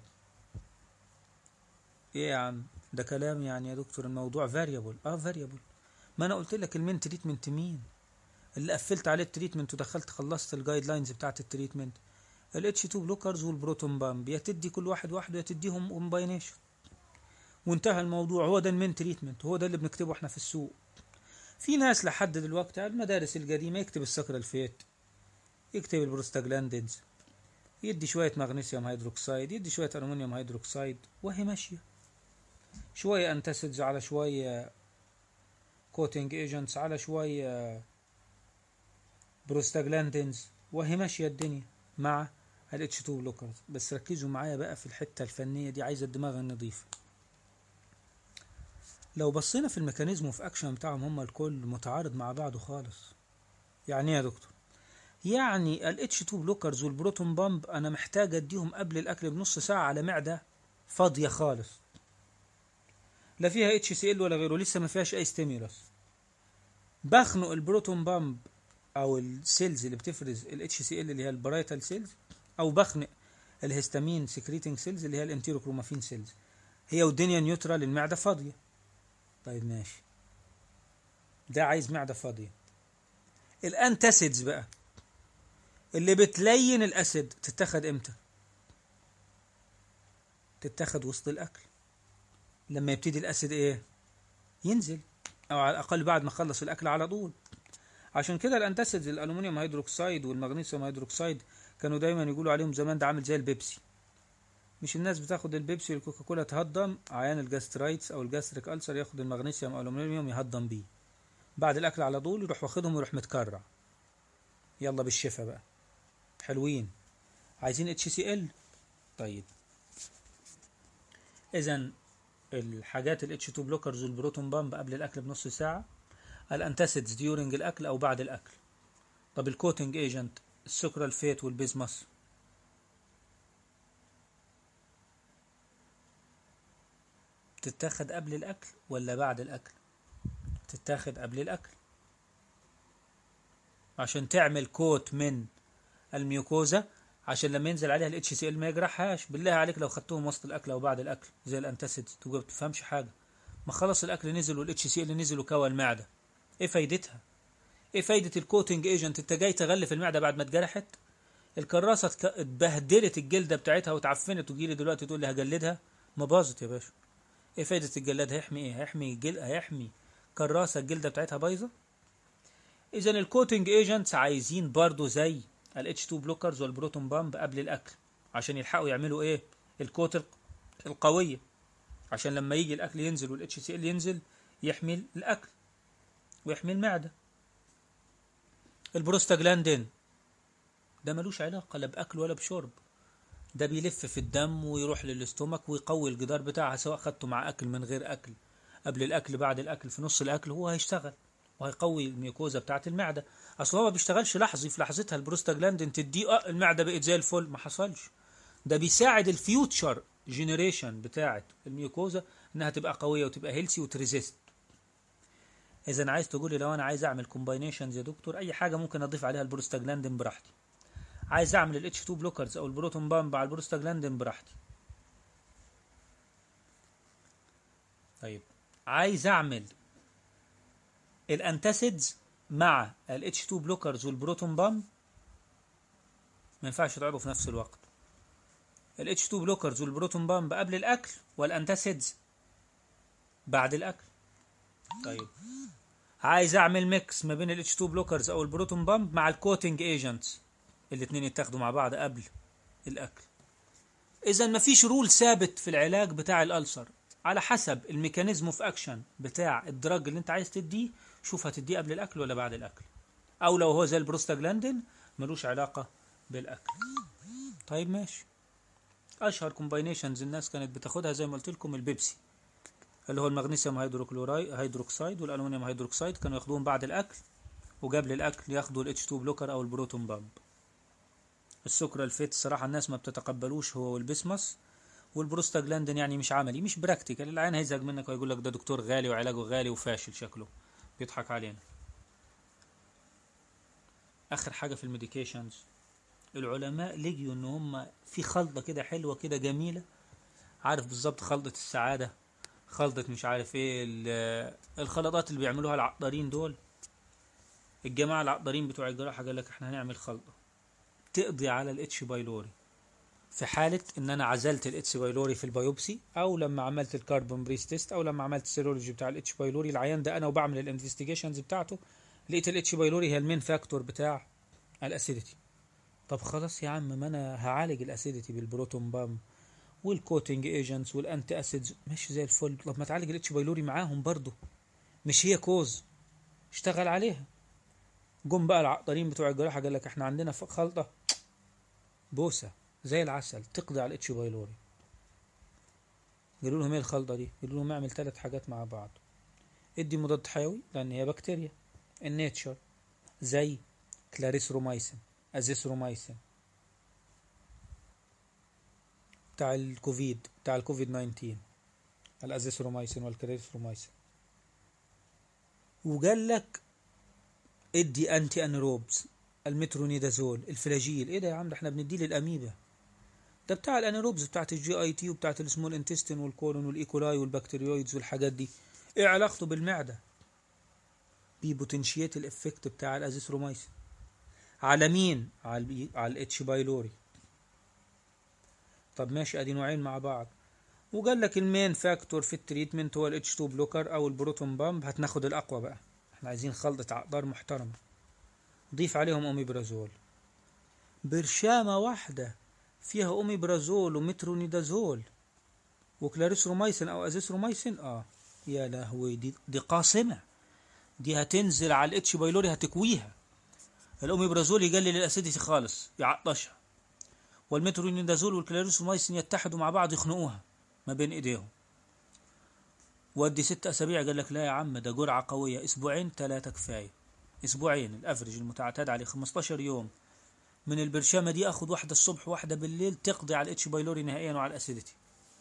ايه يا عم ده كلام يعني يا دكتور الموضوع فاريبل اه فاريبل ما انا قلت لك المين تريتمنت مين اللي قفلت عليه التريتمنت ودخلت خلصت الجايد لاينز بتاعت التريتمنت الاتش 2 بلوكرز والبروتون بامب يا تدي كل واحد وحده يا تديهم كومباينيشن وانتهى الموضوع هو ده المين تريتمنت هو ده اللي بنكتبه احنا في السوق في ناس لحد دلوقتي على المدارس القديمه يكتب السكر الفيت يكتب البروستاجلاندينز يدي شوية مغنيسيوم هيدروكسيد يدي شوية ألومنيوم هيدروكسيد وهي ماشية شوية انتاسيدز على شوية كوتنج ايجنتس على شوية بروستاجلاندينز وهي ماشية الدنيا مع ال H2 بلوكرز بس ركزوا معايا بقى في الحتة الفنية دي عايزة الدماغ النظيفة لو بصينا في الميكانيزم وفي اكشن بتاعهم هما الكل متعارض مع بعضه خالص يعني ايه يا دكتور يعني ال H2 بلوكرز والبروتون بامب انا محتاج اديهم قبل الاكل بنص ساعة على معدة فاضية خالص لا فيها اتش سي ال ولا غيره لسه ما فيهاش اي ستيمولس بخنق البروتون بامب او السيلز اللي بتفرز الاتش سي ال اللي هي البرايتال سيلز او بخنق الهستامين سكريتنج سيلز اللي هي الانتيروكرومافين سيلز هي والدنيا نيوترال المعده فاضيه طيب ماشي ده عايز معده فاضيه الانتاسيدز بقى اللي بتلين الاسيد تتاخد امتى تتاخد وسط الاكل لما يبتدي الاسيد ايه ينزل او على الاقل بعد ما خلص الاكل على طول عشان كده الانتاسيدز الالومنيوم هيدروكسيد والمغنيسيوم هيدروكسيد كانوا دايما يقولوا عليهم زمان ده عامل زي البيبسي مش الناس بتاخد البيبسي والكوكاكولا تهضم عيان الجاسترايتس او الجاستريك ألسر ياخد المغنيسيوم او الالومنيوم يهضم بيه بعد الاكل على طول يروح واخدهم ويروح متكرع يلا بالشفا بقى حلوين عايزين اتش سي ال طيب اذا الحاجات ال H2 بلوكرز والبروتون بامب قبل الاكل بنص ساعه الانتاسيدز ديورنج الاكل او بعد الاكل طب الكوتنج ايجنت السكرال فيت والبيزماس تتاخد قبل الاكل ولا بعد الاكل تتاخد قبل الاكل عشان تعمل كوت من الميوكوزا عشان لما ينزل عليها الاتش سي ال ما يجرحهاش بالله عليك لو خدتهم وسط الاكل او بعد الاكل زي الانتاسيد تبقى ما بتفهمش حاجه ما خلص الاكل نزل والاتش سي ال نزل وكوى المعده ايه فايدتها ايه فايده الكوتنج ايجنت انت جاي تغلف المعده بعد ما اتجرحت الكراسه اتك- اتبهدلت الجلده بتاعتها وتعفنت وتجيلي دلوقتي تقول لي هجلدها ما باظت يا باشا ايه فايده الجلاد هيحمي ايه هيحمي جل... هيحمي كراسه الجلده بتاعتها بايظه اذا الكوتنج ايجنتس عايزين برضو زي ال H2 بلوكرز والبروتون بامب قبل الاكل عشان يلحقوا يعملوا ايه الكوت الق- القويه عشان لما يجي الاكل ينزل والاتش سي ال ينزل يحمي الاكل ويحمي المعده البروستاجلاندين ده ملوش علاقه لا باكل ولا بشرب ده بيلف في الدم ويروح للاستومك ويقوي الجدار بتاعها سواء خدته مع اكل من غير اكل قبل الاكل بعد الاكل في نص الاكل هو هيشتغل وهيقوي الميوكوزا بتاعه المعده اصل هو ما بيشتغلش لحظي في لحظتها البروستاجلاندين تديه اه المعده بقت زي الفل ما حصلش ده بيساعد الفيوتشر جينيريشن بتاعه الميوكوزا انها تبقى قويه وتبقى هيلسي وتريزيست اذا عايز تقولي لو انا عايز اعمل كومباينيشنز يا دكتور اي حاجه ممكن اضيف عليها البروستاجلاندين براحتي عايز اعمل الاتش 2 بلوكرز او البروتون بامب على البروستاجلاندين براحتي طيب عايز اعمل الانتاسيدز مع ال H2 بلوكرز والبروتون بامب ما ينفعش يتعرضوا في نفس الوقت ال H2 بلوكرز والبروتون بامب قبل الاكل والانتاسيدز بعد الاكل طيب عايز اعمل ميكس ما بين ال H2 بلوكرز او البروتون بامب مع الكوتنج ايجنتس الاثنين يتاخدوا مع بعض قبل الاكل اذا ما فيش رول ثابت في العلاج بتاع الالسر على حسب الميكانيزم اوف اكشن بتاع الدراج اللي انت عايز تديه شوف هتديه قبل الاكل ولا بعد الاكل او لو هو زي البروستاجلاندين ملوش علاقه بالاكل طيب ماشي اشهر كومباينيشنز الناس كانت بتاخدها زي ما قلت لكم البيبسي اللي هو المغنيسيوم هيدروكلورايد هيدروكسيد والالومنيوم هيدروكسيد كانوا ياخدوهم بعد الاكل وقبل الاكل ياخدوا الاتش 2 بلوكر او البروتون بامب السكر الفيت الصراحه الناس ما بتتقبلوش هو والبسمس والبروستاجلاندين يعني مش عملي مش براكتيكال العين هيزهق منك ويقول لك ده دكتور غالي وعلاجه غالي وفاشل شكله بيضحك علينا اخر حاجه في الميديكيشنز العلماء لقيوا ان هم في خلطه كده حلوه كده جميله عارف بالظبط خلطه السعاده خلطه مش عارف ايه ال- الخلطات اللي بيعملوها العطارين دول الجماعه العطارين بتوع الجراحه قال لك احنا هنعمل خلطه تقضي على الاتش بايلوري في حالة ان انا عزلت الاتش بايلوري في البيوبسي او لما عملت الكربون بريس تيست او لما عملت السيرولوجي بتاع الاتش بايلوري العيان ده انا وبعمل الانفستيجيشنز بتاعته لقيت الاتش بايلوري هي المين فاكتور بتاع الاسيديتي طب خلاص يا عم ما انا هعالج الاسيديتي بالبروتون بام والكوتنج ايجنتس والانتي اسيدز ماشي زي الفل طب ما تعالج الاتش بايلوري معاهم برضو مش هي كوز اشتغل عليها جم بقى العقدرين بتوع الجراحه قال لك احنا عندنا ف- خلطه بوسه زي العسل تقضي على الاتش بايلوري قالوا لهم ايه الخلطه دي قالوا لهم اعمل ثلاث حاجات مع بعض ادي مضاد حيوي لان هي بكتيريا النيتشر زي كلاريسرومايسين ازيثرومايسين بتاع الكوفيد بتاع الكوفيد 19 الازيثرومايسين والكلاريسرومايسين وقال لك ادي انتي انيروبز المترونيدازول الفلاجيل ايه ده يا عم ده احنا بنديه للاميبا ده بتاع الانيروبز بتاعت الجي اي تي وبتاعت السمول انتستين والكولون والايكولاي والبكتيريويدز والحاجات دي ايه علاقته بالمعده بيبوتنشيت الافكت بتاع الازيثرومايسين على مين على البي... على الاتش بايلوري طب ماشي ادي نوعين مع بعض وقال لك المين فاكتور في التريتمنت هو الاتش 2 بلوكر او البروتون بامب هتناخد الاقوى بقى احنا عايزين خلطة عقدار محترمة ضيف عليهم اوميبرازول برشامة واحدة فيها اوميبرازول ومترونيدازول وكلاريسرومايسين او ازيثرومايسين اه يا لهوي دي دي قاصمة دي هتنزل على الاتش بايلوري هتكويها الاوميبرازول يقلل الاسيديتي خالص يعطشها والمترونيدازول والكلاريسرومايسين يتحدوا مع بعض يخنقوها ما بين ايديهم ودي ست اسابيع قال لك لا يا عم ده جرعه قويه اسبوعين ثلاثه كفايه اسبوعين الافرج المتعتاد عليه 15 يوم من البرشامه دي اخد واحده الصبح واحده بالليل تقضي على الاتش بايلوري نهائيا وعلى الاسيديتي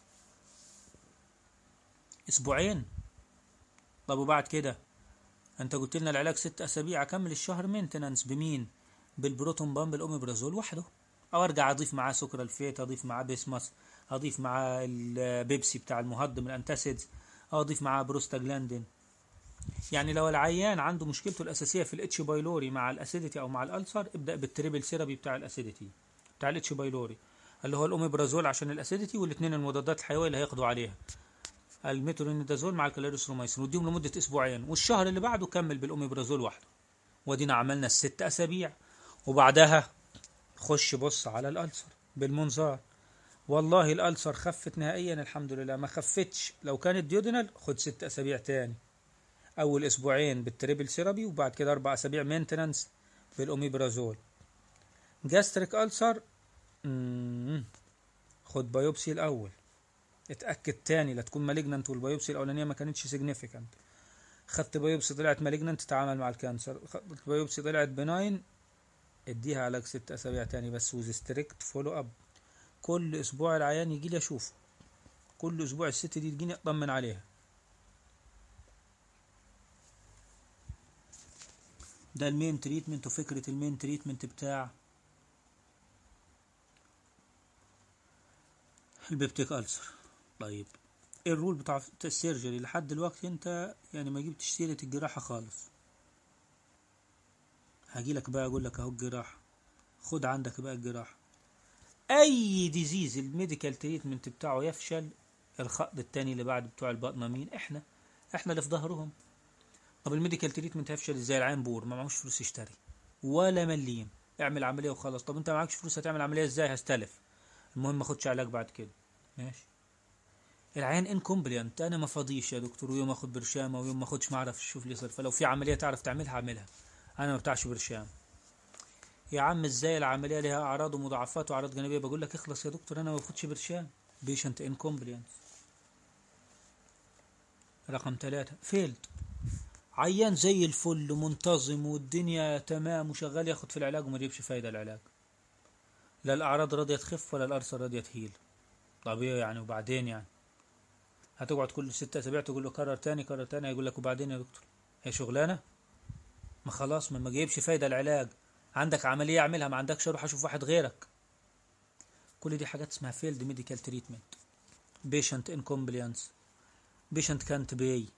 اسبوعين طب وبعد كده انت قلت لنا العلاج ست اسابيع اكمل الشهر مينتنانس بمين بالبروتون بامب الاوميبرازول وحده او ارجع اضيف معاه سكر الفيت اضيف معاه بيسماس اضيف معاه البيبسي بتاع المهضم الانتاسيدز او اضيف معاه بروستاجلاندين يعني لو العيان عنده مشكلته الاساسيه في الاتش بايلوري مع الاسيديتي او مع الالسر ابدا بالتريبل سيرابي بتاع الاسيديتي بتاع الاتش بايلوري اللي هو الاوميبرازول عشان الاسيديتي والاثنين المضادات الحيويه اللي هياخدوا عليها الميترونيدازول مع الكلاريسرومايسين وديهم لمده اسبوعين والشهر اللي بعده كمل بالاوميبرازول وحده ودينا عملنا الست اسابيع وبعدها خش بص على الالسر بالمنظار والله الالسر خفت نهائيا الحمد لله ما خفتش لو كانت ديودينال خد ست اسابيع تاني اول اسبوعين بالتريبل سيرابي وبعد كده اربع اسابيع مينتنانس بالاوميبرازول جاستريك السر مم. خد بايوبسي الاول اتاكد تاني لا تكون مالجنانت والبايوبسي الاولانيه ما كانتش سيجنيفيكانت خدت بايوبسي طلعت مالجنانت تعامل مع الكانسر خدت بايوبسي طلعت بناين اديها علاج ست اسابيع تاني بس وز ستريكت فولو اب كل اسبوع العيان يجي لي اشوفه كل اسبوع الست دي تجيني اطمن عليها ده المين تريتمنت وفكرة المين تريتمنت بتاع البيبتيك ألسر طيب ايه الرول بتاع السيرجري لحد دلوقتي انت يعني ما جبتش سيرة الجراحة خالص هجيلك بقى اقول لك اهو الجراحة خد عندك بقى الجراحة اي ديزيز الميديكال تريتمنت بتاعه يفشل الخط التاني اللي بعد بتوع البطنة مين احنا احنا اللي في ظهرهم طب الميديكال تريتمنت هيفشل ازاي العين بور ما معهوش فلوس يشتري ولا مليم اعمل عمليه وخلاص طب انت معكش فلوس هتعمل عمليه ازاي هستلف المهم ما اخدش علاج بعد كده ماشي العين انكومبلينت انا ما فاضيش يا دكتور ويوم اخد برشامه ويوم ما اخدش ما اعرف اشوف لي صرف فلو في عمليه تعرف تعملها اعملها انا ما بتاعش برشام يا عم ازاي العمليه ليها اعراض ومضاعفات واعراض جانبيه بقول لك اخلص يا دكتور انا ما باخدش برشام بيشنت انكومبلينت رقم ثلاثة فيلد عيان زي الفل منتظم والدنيا تمام وشغال ياخد في العلاج وما يجيبش فايدة العلاج لا الأعراض راضية تخف ولا الألسر راضية تهيل طبيعي يعني وبعدين يعني هتقعد كل ستة أسابيع تقول له كرر تاني كرر تاني يقول لك وبعدين يا دكتور هي شغلانة ما خلاص ما ما جايبش فايدة العلاج عندك عملية اعملها ما عندكش اروح اشوف واحد غيرك كل دي حاجات اسمها فيلد ميديكال تريتمنت بيشنت انكومبليانس بيشنت كانت باي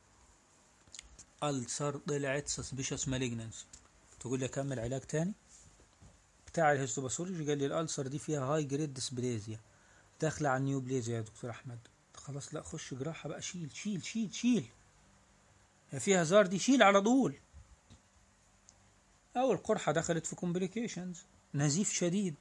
ألسر طلعت سسبيشس مالجنانس تقول لي اكمل علاج تاني بتاع الهيستوباثولوجي قال لي الألسر دي فيها هاي جريد ديسبليزيا داخله على النيوبليزيا يا دكتور احمد خلاص لا خش جراحه بقى شيل شيل شيل شيل هي فيها زار دي شيل على طول او القرحه دخلت في كومبليكيشنز نزيف شديد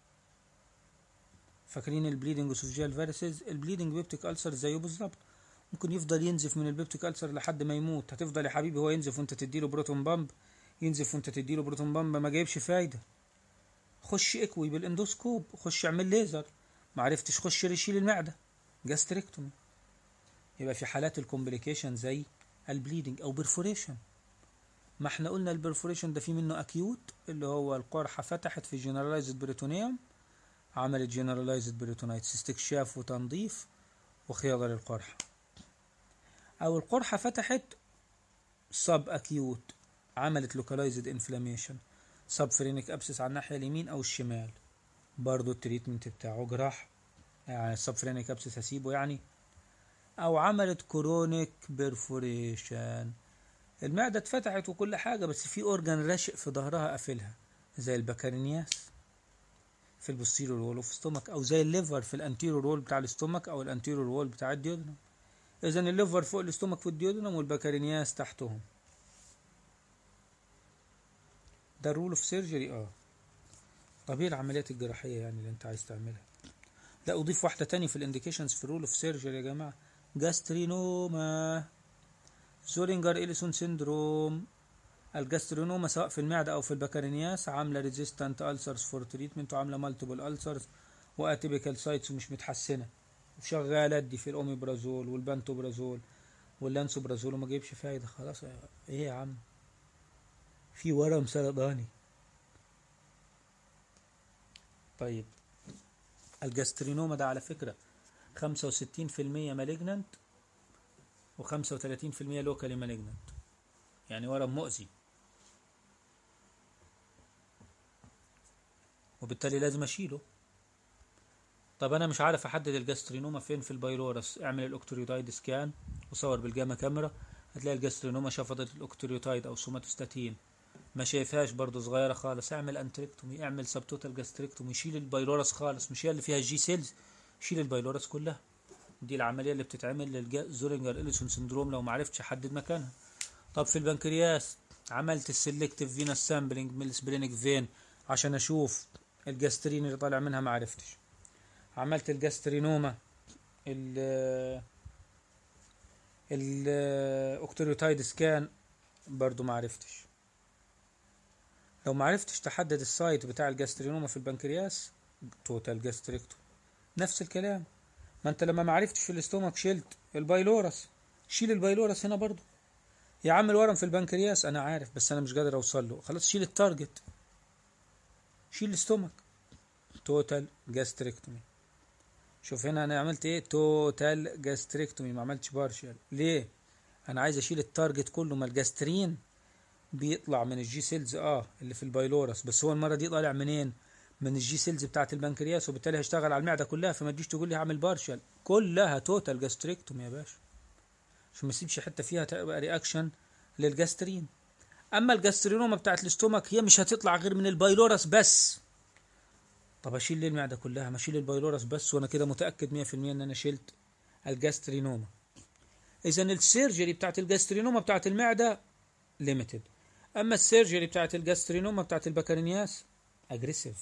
فاكرين البليدنج اسوفجيال فيرسز البليدنج بيبتيك ألسر زيه بالظبط ممكن يفضل ينزف من البيبتيك ألسر لحد ما يموت هتفضل يا حبيبي هو ينزف وانت تديله بروتون بامب ينزف وانت تديله بروتون بامب ما جايبش فايده خش اكوي بالاندوسكوب خش اعمل ليزر ما عرفتش خش شيل المعده جاستريكتومي يبقى في حالات الكومبليكيشن زي البليدنج او برفوريشن ما احنا قلنا البرفوريشن ده في منه اكيوت اللي هو القرحه فتحت في جنرالايزد بريتونيوم عملت جنرالايزد بريتونايتس استكشاف وتنظيف وخياطه للقرحه او القرحه فتحت سب اكيوت عملت لوكالايزد انفلاميشن سب فرينيك ابسس على الناحيه اليمين او الشمال برضو التريتمنت بتاعه جراح يعني السب فرينيك ابسس هسيبه يعني او عملت كرونيك بيرفوريشن المعدة اتفتحت وكل حاجة بس في اورجان راشق في ظهرها قافلها زي البكارينياس في البوستيريور وول اوف ستومك او زي الليفر في الانتيريور وول بتاع الاستومك او الانتيريور وول بتاع الديودنم اذا الليفر فوق الاستومك في الديودنم والبكارينياس تحتهم ده الرول اوف سيرجري اه طب ايه العمليات الجراحيه يعني اللي انت عايز تعملها لا اضيف واحده تاني في الانديكيشنز في الرول اوف سيرجري يا جماعه جاسترينوما زولينجر إليسون سيندروم الجاسترينوما سواء في المعدة أو في البكالينياس عاملة ريزيستانت ألسرز فور تريتمنت وعاملة مالتيبل ألسرز وأتيبيكال سايتس ومش متحسنة وشغالة دي في الأوميبرازول والبانتوبرازول واللانسوبرازول وما جايبش فايدة خلاص إيه يا عم في ورم سرطاني طيب الجاسترينوما ده على فكرة خمسة وستين في المية مالجنانت وخمسة وتلاتين في المية لوكالي مالجنانت يعني ورم مؤذي وبالتالي لازم اشيله طب انا مش عارف احدد الجاسترينوما فين في البايلورس اعمل الاوكتوريوتايد سكان وصور بالجاما كاميرا هتلاقي الجاسترينوما شفطت الاوكتوريوتايد او سوماتوستاتين ما شايفهاش برضو صغيره خالص اعمل انتريكتومي اعمل سبتوتال جاستريكتومي شيل البايلورس خالص مش هي اللي فيها الجي سيلز شيل البايلورس كلها دي العمليه اللي بتتعمل للزولينجر اليسون سندروم لو ما عرفتش احدد مكانها طب في البنكرياس عملت السلكتيف فينس سامبلنج من السبرينيك فين عشان اشوف الجاسترين اللي طالع منها ما عرفتش عملت الجاسترينوما ال الاوكتوريوتايد سكان برضو ما عرفتش لو ما عرفتش تحدد السايت بتاع الجاسترينوما في البنكرياس توتال جاستريكتو نفس الكلام ما انت لما ما عرفتش في الاستومك شلت البايلورس شيل البايلورس هنا برضو يا عم الورم في البنكرياس انا عارف بس انا مش قادر اوصل له خلاص شيل التارجت شيل الاستومك توتال جاستريكتومي شوف هنا انا عملت ايه توتال جاستريكتومي ما عملتش بارشال ليه انا عايز اشيل التارجت كله ما الجاسترين بيطلع من الجي سيلز اه اللي في البايلورس بس هو المره دي طالع منين من الجي سيلز بتاعه البنكرياس وبالتالي هشتغل على المعده كلها فما تجيش تقول لي هعمل بارشال كلها توتال جاستريكتومي يا باشا عشان ما اسيبش حته فيها تبقى رياكشن للجاسترين اما الجاسترينوما بتاعت الاستومك هي مش هتطلع غير من البايلورس بس طب اشيل ليه المعده كلها ما اشيل البايلورس بس وانا كده متاكد 100% ان انا شلت الجاسترينوما اذا السيرجري بتاعت الجاسترينوما بتاعت المعده ليميتد اما السيرجري بتاعت الجاسترينوما بتاعت البكالينياس اجريسيف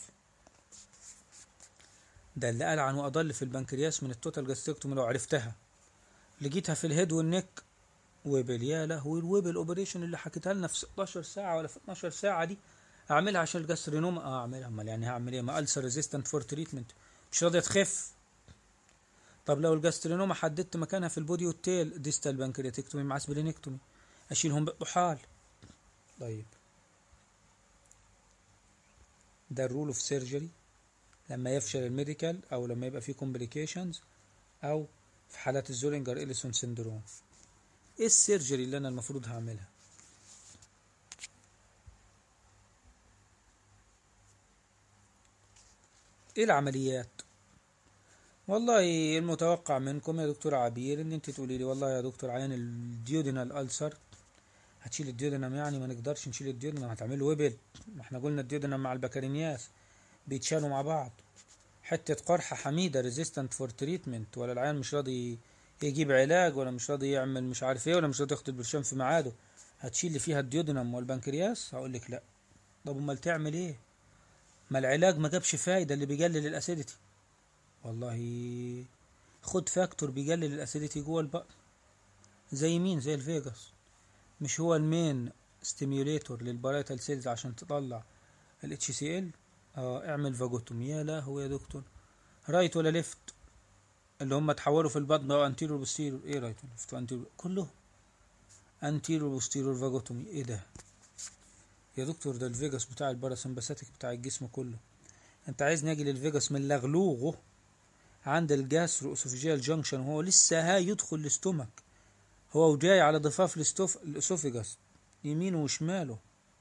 ده اللي قال عن واضل في البنكرياس من التوتال جاستريكتومي لو عرفتها لقيتها في الهيد والنك ويبل يا لهوي الويبل اوبريشن اللي حكيتها لنا في 16 ساعه ولا في 12 ساعه دي اعملها عشان الجاسترينوما اه اعملها امال يعني هعمل ايه ما السر ريزيستنت فور تريتمنت مش راضيه تخف طب لو الجاسترينوما حددت مكانها في البودي والتيل ديستال بانكرياتكتومي مع سبلينكتومي اشيلهم بالطحال طيب ده الرول اوف سيرجري لما يفشل الميديكال او لما يبقى فيه كومبليكيشنز او في حالات الزولينجر إليسون سندروم ايه السيرجري اللي انا المفروض هعملها ايه العمليات والله المتوقع منكم يا دكتور عبير ان انت تقولي لي والله يا دكتور عيان الديودينال ألسر هتشيل الديودينم يعني ما نقدرش نشيل الديودينم هتعمله ويبل ما احنا قلنا الديودينم مع البكالينياس بيتشالوا مع بعض حتة قرحة حميدة ريزيستنت فور تريتمنت ولا العيان مش راضي يجيب علاج ولا مش راضي يعمل مش عارف ايه ولا مش راضي ياخد البرشام في ميعاده هتشيل لي فيها الديودينم والبنكرياس هقول لك لا طب امال تعمل ايه ما العلاج ما جابش فايدة اللي بيقلل الاسيديتي والله خد فاكتور بيقلل الاسيديتي جوه البطن زي مين زي الفيجاس مش هو المين ستيميوليتور للبرايتال سيلز عشان تطلع ال HCl اه اعمل فاجوتومي يا لهوي يا دكتور رايت ولا ليفت اللي هم اتحولوا في البطن بقوا انتيرور بوستيرور ايه رايت ولا ليفت انتيرور كلهم انتيرور بوستيرور فاجوتومي ايه ده يا دكتور ده الفيجاس بتاع الباراسمباثيك بتاع الجسم كله انت عايز نجي للفيجاس من لغلوغه عند الجاسترو اسوفيجيال جانكشن وهو لسه هاي يدخل الاستومك هو وجاي على ضفاف الاستوف الاسوفيجاس يمينه وشماله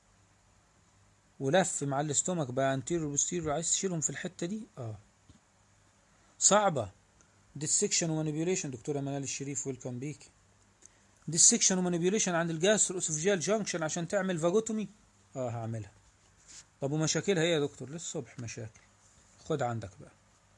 ولف مع الاستومك بقى انتيرو بوستيرو عايز تشيلهم في الحته دي اه صعبه ديسكشن ومانيبيوليشن دكتوره منال الشريف ويلكم بيك ديسكشن ومانيبيوليشن عند الجاسترو اسوفيجيال جانكشن عشان تعمل فاجوتومي اه هعملها طب ومشاكلها ايه يا دكتور للصبح مشاكل خد عندك بقى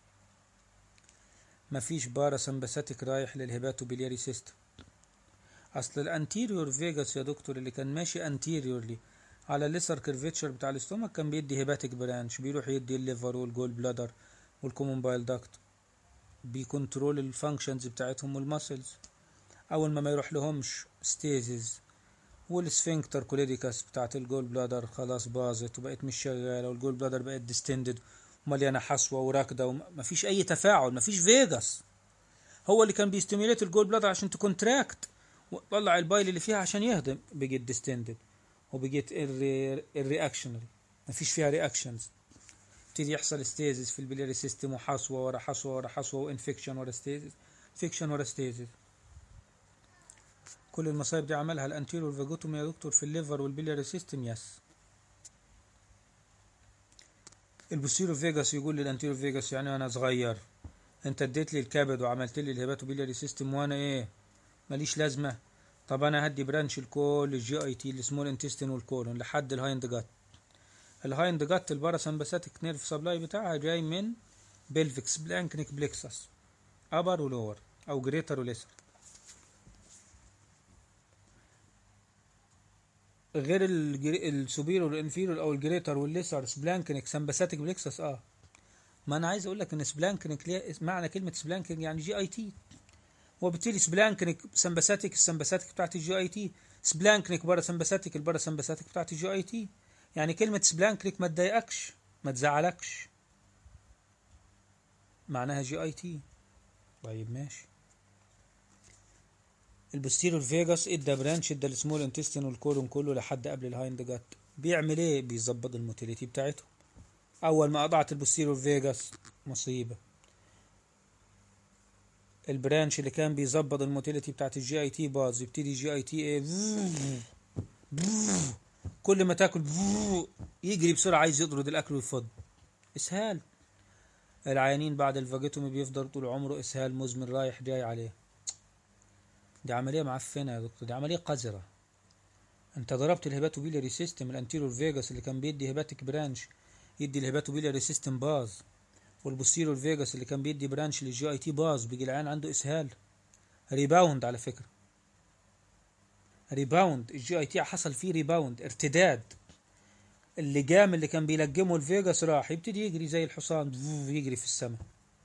مفيش باراسمباثيك رايح للهيباتوبيلياري سيستم اصل الانتيريور فيجاس يا دكتور اللي كان ماشي انتيريورلي على الليسر كيرفيتشر بتاع الاستومك كان بيدي هيباتيك برانش بيروح يدي الليفر والجول بلادر والكومون بايل داكت بيكنترول الفانكشنز بتاعتهم والماسلز اول ما ما يروح لهمش ستيزز والسفنكتر كوليديكاس بتاعت الجول بلادر خلاص باظت وبقت مش شغاله والجول بلادر بقت ديستندد ومليانه حصوه وراكده ومفيش اي تفاعل مفيش فيجاس هو اللي كان بيستيميليت الجول بلادر عشان تكونتراكت وطلع البايل اللي فيها عشان يهضم بقت ديستندد وبقت الرياكشنري مفيش فيها رياكشنز يبتدي يحصل ستيزز في البلياري سيستم وحصوه ورا حصوه ورا حصوه وانفكشن ورا ستيزز انفكشن ورا ستيزز كل المصايب دي عملها الانتيريور فاجوتومي يا دكتور في الليفر والبلياري سيستم يس البوستيرو فيجاس يقول للانتيريور فيجاس يعني انا صغير انت اديت لي الكبد وعملت لي الهيباتوبيلياري سيستم وانا ايه ماليش لازمه طب انا هدي برانش الكول الجي اي تي السمول انتستين والكولون لحد الهايند جات الهايند جات الباراسمباثيك نيرف سبلاي بتاعها جاي من بلفكس بلانكنيك بليكسس ابر ولور او جريتر وليسر غير السوبيرور والانفيرور او الجريتر والليسر سبلانكنيك سمباثيك بليكسس اه ما انا عايز اقول لك ان سبلانكنيك ليه معنى كلمه سبلانكنيك يعني جي اي تي وبالتالي سبلانكنيك سمباثيك السمباثيك بتاعت الجي اي تي سبلانكنيك باراسمباثيك الباراسمباثيك بتاعت الجي اي تي يعني كلمة سبلانكنيك ما تضايقكش ما تزعلكش معناها جي اي تي طيب ماشي البوستيريور فيجاس ادى برانش ادى السمول انتستين والكولون كله لحد قبل الهايند جات بيعمل ايه بيظبط الموتيليتي بتاعتهم اول ما قطعت البوستيريور فيجاس مصيبه البرانش اللي كان بيظبط الموتيليتي بتاعت الجي اي تي باظ يبتدي جي اي تي ايه كل ما تاكل يجري بسرعه عايز يطرد الاكل ويفض اسهال العيانين بعد الفاجيتومي بيفضل طول عمره اسهال مزمن رايح جاي عليه دي عمليه معفنه يا دكتور دي عمليه قذره انت ضربت الهيباتوبيلاري سيستم الانتيريور فيجاس اللي كان بيدي هيباتيك برانش يدي الهيباتوبيلاري سيستم باظ والبوستيريور فيجاس اللي كان بيدي برانش للجي اي تي باظ بيجي العيان عنده اسهال ريباوند على فكره ريباوند الجي اي تي حصل فيه ريباوند ارتداد اللجام اللي كان بيلجمه الفيجاس راح يبتدي يجري زي الحصان يجري في السماء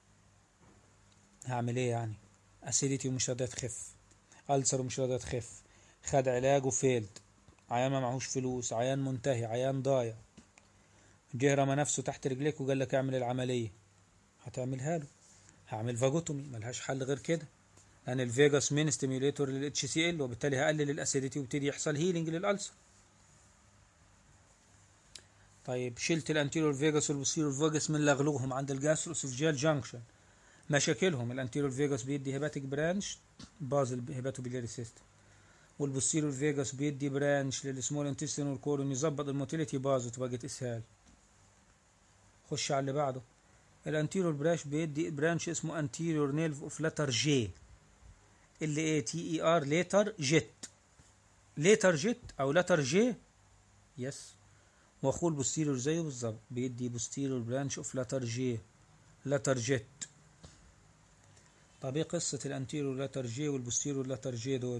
هعمل ايه يعني اسيديتي ومش راضيه تخف ألسر ومش راضيه تخف خد علاج وفيلد عيان ما معهوش فلوس عيان منتهي عيان ضايع جه رمى نفسه تحت رجليك وقال لك اعمل العمليه هتعملها له هعمل فاجوتومي ملهاش حل غير كده لان الفيجاس مين ستيميوليتور للاتش سي ال وبالتالي هقلل الاسيديتي ويبتدي يحصل هيلينج للالسر طيب شلت الانتيريور فيجاس والبوستيريور فيجاس من لغلوهم عند الجاستروسوفجيال جانكشن مشاكلهم الانتيريور فيجاس بيدي هيباتيك برانش باظ الهيباتوبيلاري سيستم والبوستيريور فيجاس بيدي برانش للسمول انتستين والكورون يظبط الموتيليتي باظت وبقت اسهال خش على اللي بعده الانتيريور براش بيدي برانش اسمه انتيريور نيلف اوف لتر جي اللي ايه تي اي ار ليتر جيت ليتر جيت او لتر جي يس واخوه البوستيريور زيه بالظبط بيدي بوستيريور برانش اوف لتر جي لتر جيت طب ايه قصة الانتيريور لتر جي والبوستيريور لتر جي دول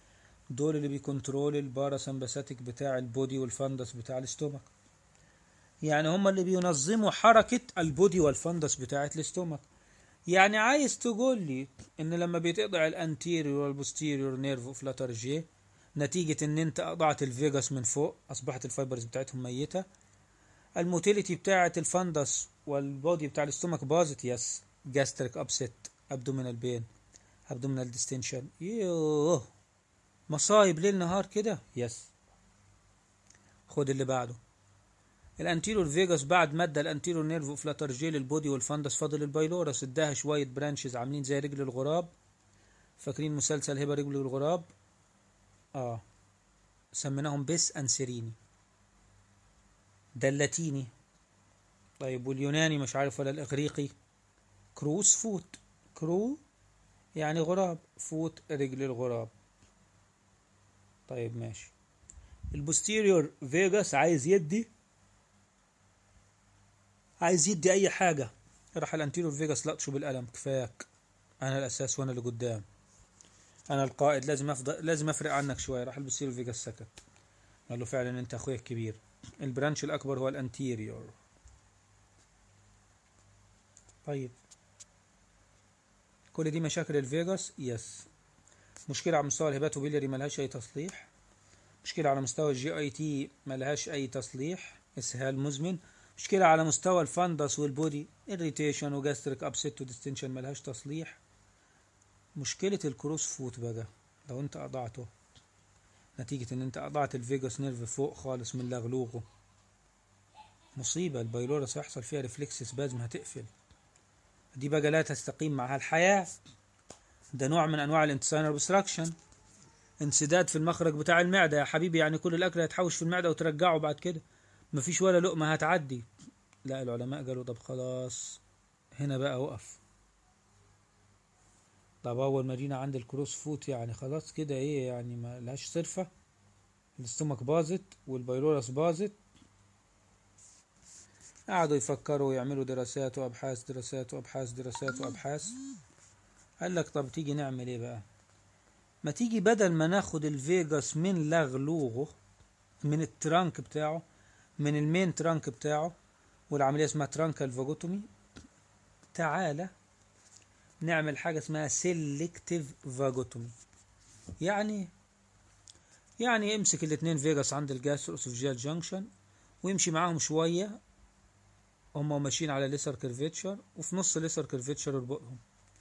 دول اللي بيكنترول الباراسمباثيك بتاع البودي والفندس بتاع الاستومك يعني هم اللي بينظموا حركة البودي والفندس بتاعة الاستومك يعني عايز تقول لي ان لما بيتقطع الانتيريور والبوستيريور نيرف اوف لاتر جي نتيجة ان انت قطعت الفيجاس من فوق اصبحت الفايبرز بتاعتهم ميتة الموتيليتي بتاعة الفندس والبودي بتاع الاستومك باظت يس جاستريك ابسيت ابدومينال بين ابدومينال ديستنشن يوه مصايب ليل نهار كده يس خد اللي بعده الانتيرور فيجاس بعد ما ادى الانتيرور نيرف اوف لاترجي للبودي والفندس فاضل البايلورس اداها شويه برانشز عاملين زي رجل الغراب فاكرين مسلسل هبه رجل الغراب اه سميناهم بس انسريني ده اللاتيني طيب واليوناني مش عارف ولا الاغريقي كروس فوت كرو يعني غراب فوت رجل الغراب طيب ماشي البوستيريور فيجاس عايز يدي عايز يدي اي حاجه راح الانتيريور فيجاس لطشه بالقلم كفاك انا الاساس وانا اللي قدام انا القائد لازم افضل لازم افرق عنك شويه راح البوستيريور فيجاس سكت قال له فعلا انت اخويا الكبير البرانش الاكبر هو الانتيريور طيب كل دي مشاكل الفيجاس يس مشكلة على مستوى الهيباتوبيلياري ملهاش أي تصليح مشكلة على مستوى الجي اي تي ملهاش أي تصليح إسهال مزمن مشكلة على مستوى الفندس والبودي irritation وجاستريك أبسيت وديستنشن ملهاش تصليح مشكلة الكروس فوت بقى لو أنت قطعته نتيجة إن أنت قطعت الفيجاس نيرف فوق خالص من لغلوغه مصيبة البايلورس هيحصل فيها ريفلكس سبازم هتقفل دي بقى لا تستقيم معها الحياة ده نوع من أنواع الانتسانال اوبستراكشن انسداد في المخرج بتاع المعدة يا حبيبي يعني كل الأكل هيتحوش في المعدة وترجعه بعد كده مفيش ولا لقمة هتعدي لا العلماء قالوا طب خلاص هنا بقى وقف طب أول ما جينا عند الكروس فوت يعني خلاص كده إيه يعني ما لهاش صرفة الاستومك باظت والبيلورس باظت قعدوا يفكروا ويعملوا دراسات وأبحاث دراسات وأبحاث دراسات وأبحاث قال لك طب تيجي نعمل إيه بقى ما تيجي بدل ما ناخد الفيجاس من لغلوغه من الترانك بتاعه من المين ترانك بتاعه والعملية اسمها ترانكال فاجوتومي تعالى نعمل حاجة اسمها سيلكتيف فاجوتومي يعني يعني امسك الاتنين فيجاس عند الجاستروسوفجيال جانكشن ويمشي معاهم شوية هما ماشيين على ليسر كيرفيتشر وفي نص ليسر كيرفيتشر اربطهم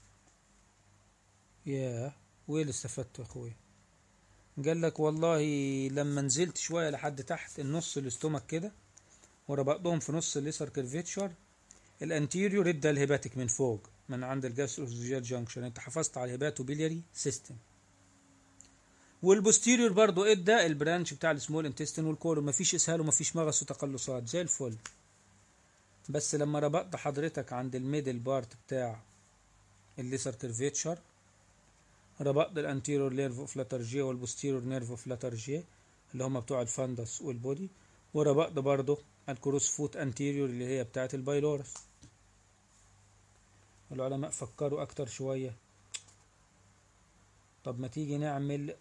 ياه وايه اللي استفدته يا اخويا قال لك والله لما نزلت شويه لحد تحت النص الاستومك كده وربطتهم في نص الليسر كيرفيتشر الانتيريور ادى الهيباتيك من فوق من عند الجاستروسوفجيال جانكشن انت حافظت على الهيباتوبيلياري سيستم والبوستيريور برضو ادى البرانش بتاع السمول انتستين والكولون مفيش اسهال ومفيش مغص وتقلصات زي الفل بس لما ربطت حضرتك عند الميدل بارت بتاع الليسر كيرفيتشر ربطت الانتيرور نيرف اوف لاترجيه والبوستيرور نيرف اوف لاترجيه اللي هم بتوع الفندس والبودي وربطت برضه الكروس فوت انتيريور اللي هي بتاعت البايلورس العلماء فكروا اكتر شويه طب ما تيجي نعمل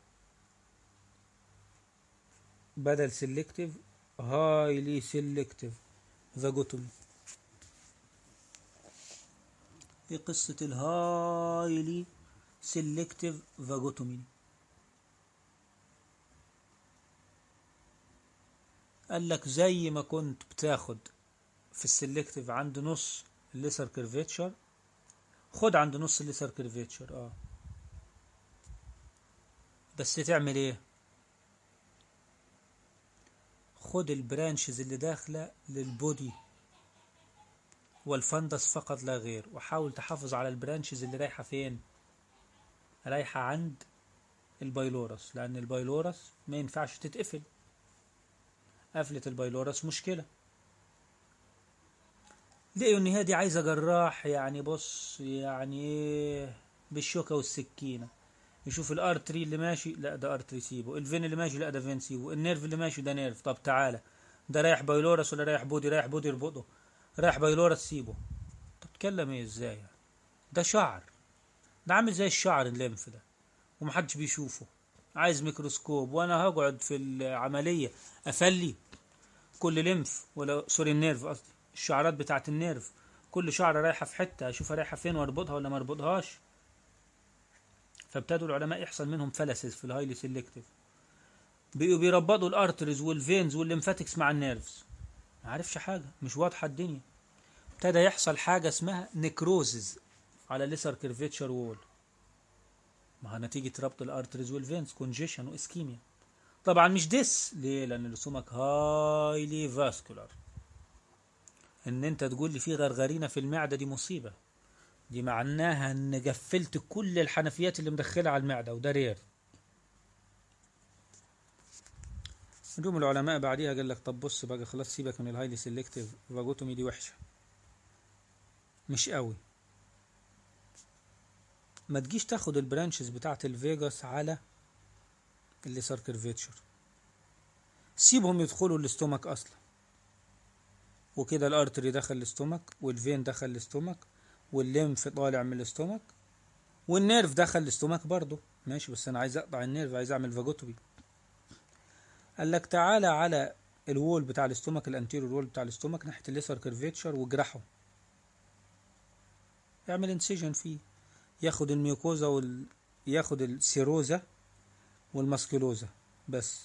بدل سيلكتيف هايلي سيلكتيف فاجوتومي ايه قصة الهايلي سيلكتيف فاجوتومي قال لك زي ما كنت بتاخد في السيلكتيف عند نص الليسر كيرفيتشر خد عند نص الليسر كيرفيتشر اه بس تعمل ايه خد البرانشز اللي داخله للبودي والفندس فقط لا غير وحاول تحافظ على البرانشز اللي رايحه فين رايحه عند البايلورس لان البايلورس ما ينفعش تتقفل قفلة البايلورس مشكلة لقيوا ان هي دي عايزة جراح يعني بص يعني ايه بالشوكة والسكينة يشوف الارتري اللي ماشي لا ده ارتري سيبه الفين اللي ماشي لا ده فين سيبه النيرف اللي ماشي ده نيرف طب تعالى ده رايح بايلورس ولا رايح بودي رايح بودي اربطه رايح بايلورس سيبه طب تتكلم ايه ازاي يعني ده شعر ده عامل زي الشعر الليمف ده ومحدش بيشوفه عايز ميكروسكوب وانا هقعد في العملية افلي كل لمف ولا سوري النيرف قصدي الشعرات بتاعة النيرف كل شعرة رايحة في حتة أشوفها رايحة فين وأربطها ولا ما أربطهاش فابتدوا العلماء يحصل منهم فلسز في الهايلي سيلكتيف بقوا بيربطوا الارتريز والفينز والليمفاتكس مع النيرفز ما عارفش حاجة مش واضحة الدنيا ابتدى يحصل حاجة اسمها نكروزز على ليسر كيرفيتشر وول ما نتيجة ربط الارتريز والفينز كونجيشن واسكيميا طبعا مش ديس ليه لان رسومك هايلي فاسكولار ان انت تقول لي في غرغرينة في المعدة دي مصيبة دي معناها ان قفلت كل الحنفيات اللي مدخلة على المعدة وده رير نجوم العلماء بعديها قال لك طب بص بقى خلاص سيبك من الهايلي سيلكتيف فاجوتومي دي وحشة مش قوي ما تجيش تاخد البرانشز بتاعت الفيجاس على الليسر كيرفيتشر سيبهم يدخلوا الاستومك اصلا وكده الارتري دخل الاستومك والفين دخل الاستومك والليمف طالع من الاستومك والنيرف دخل الاستومك برضه ماشي بس انا عايز اقطع النيرف عايز اعمل فاجوتومي قال لك تعالى على الوول بتاع الاستومك الانتيريور وول بتاع الاستومك ناحيه الليسر كيرفيتشر واجرحه اعمل انسيجن فيه ياخد الميوكوزا وال... ياخد السيروزا والماسكيلوزا بس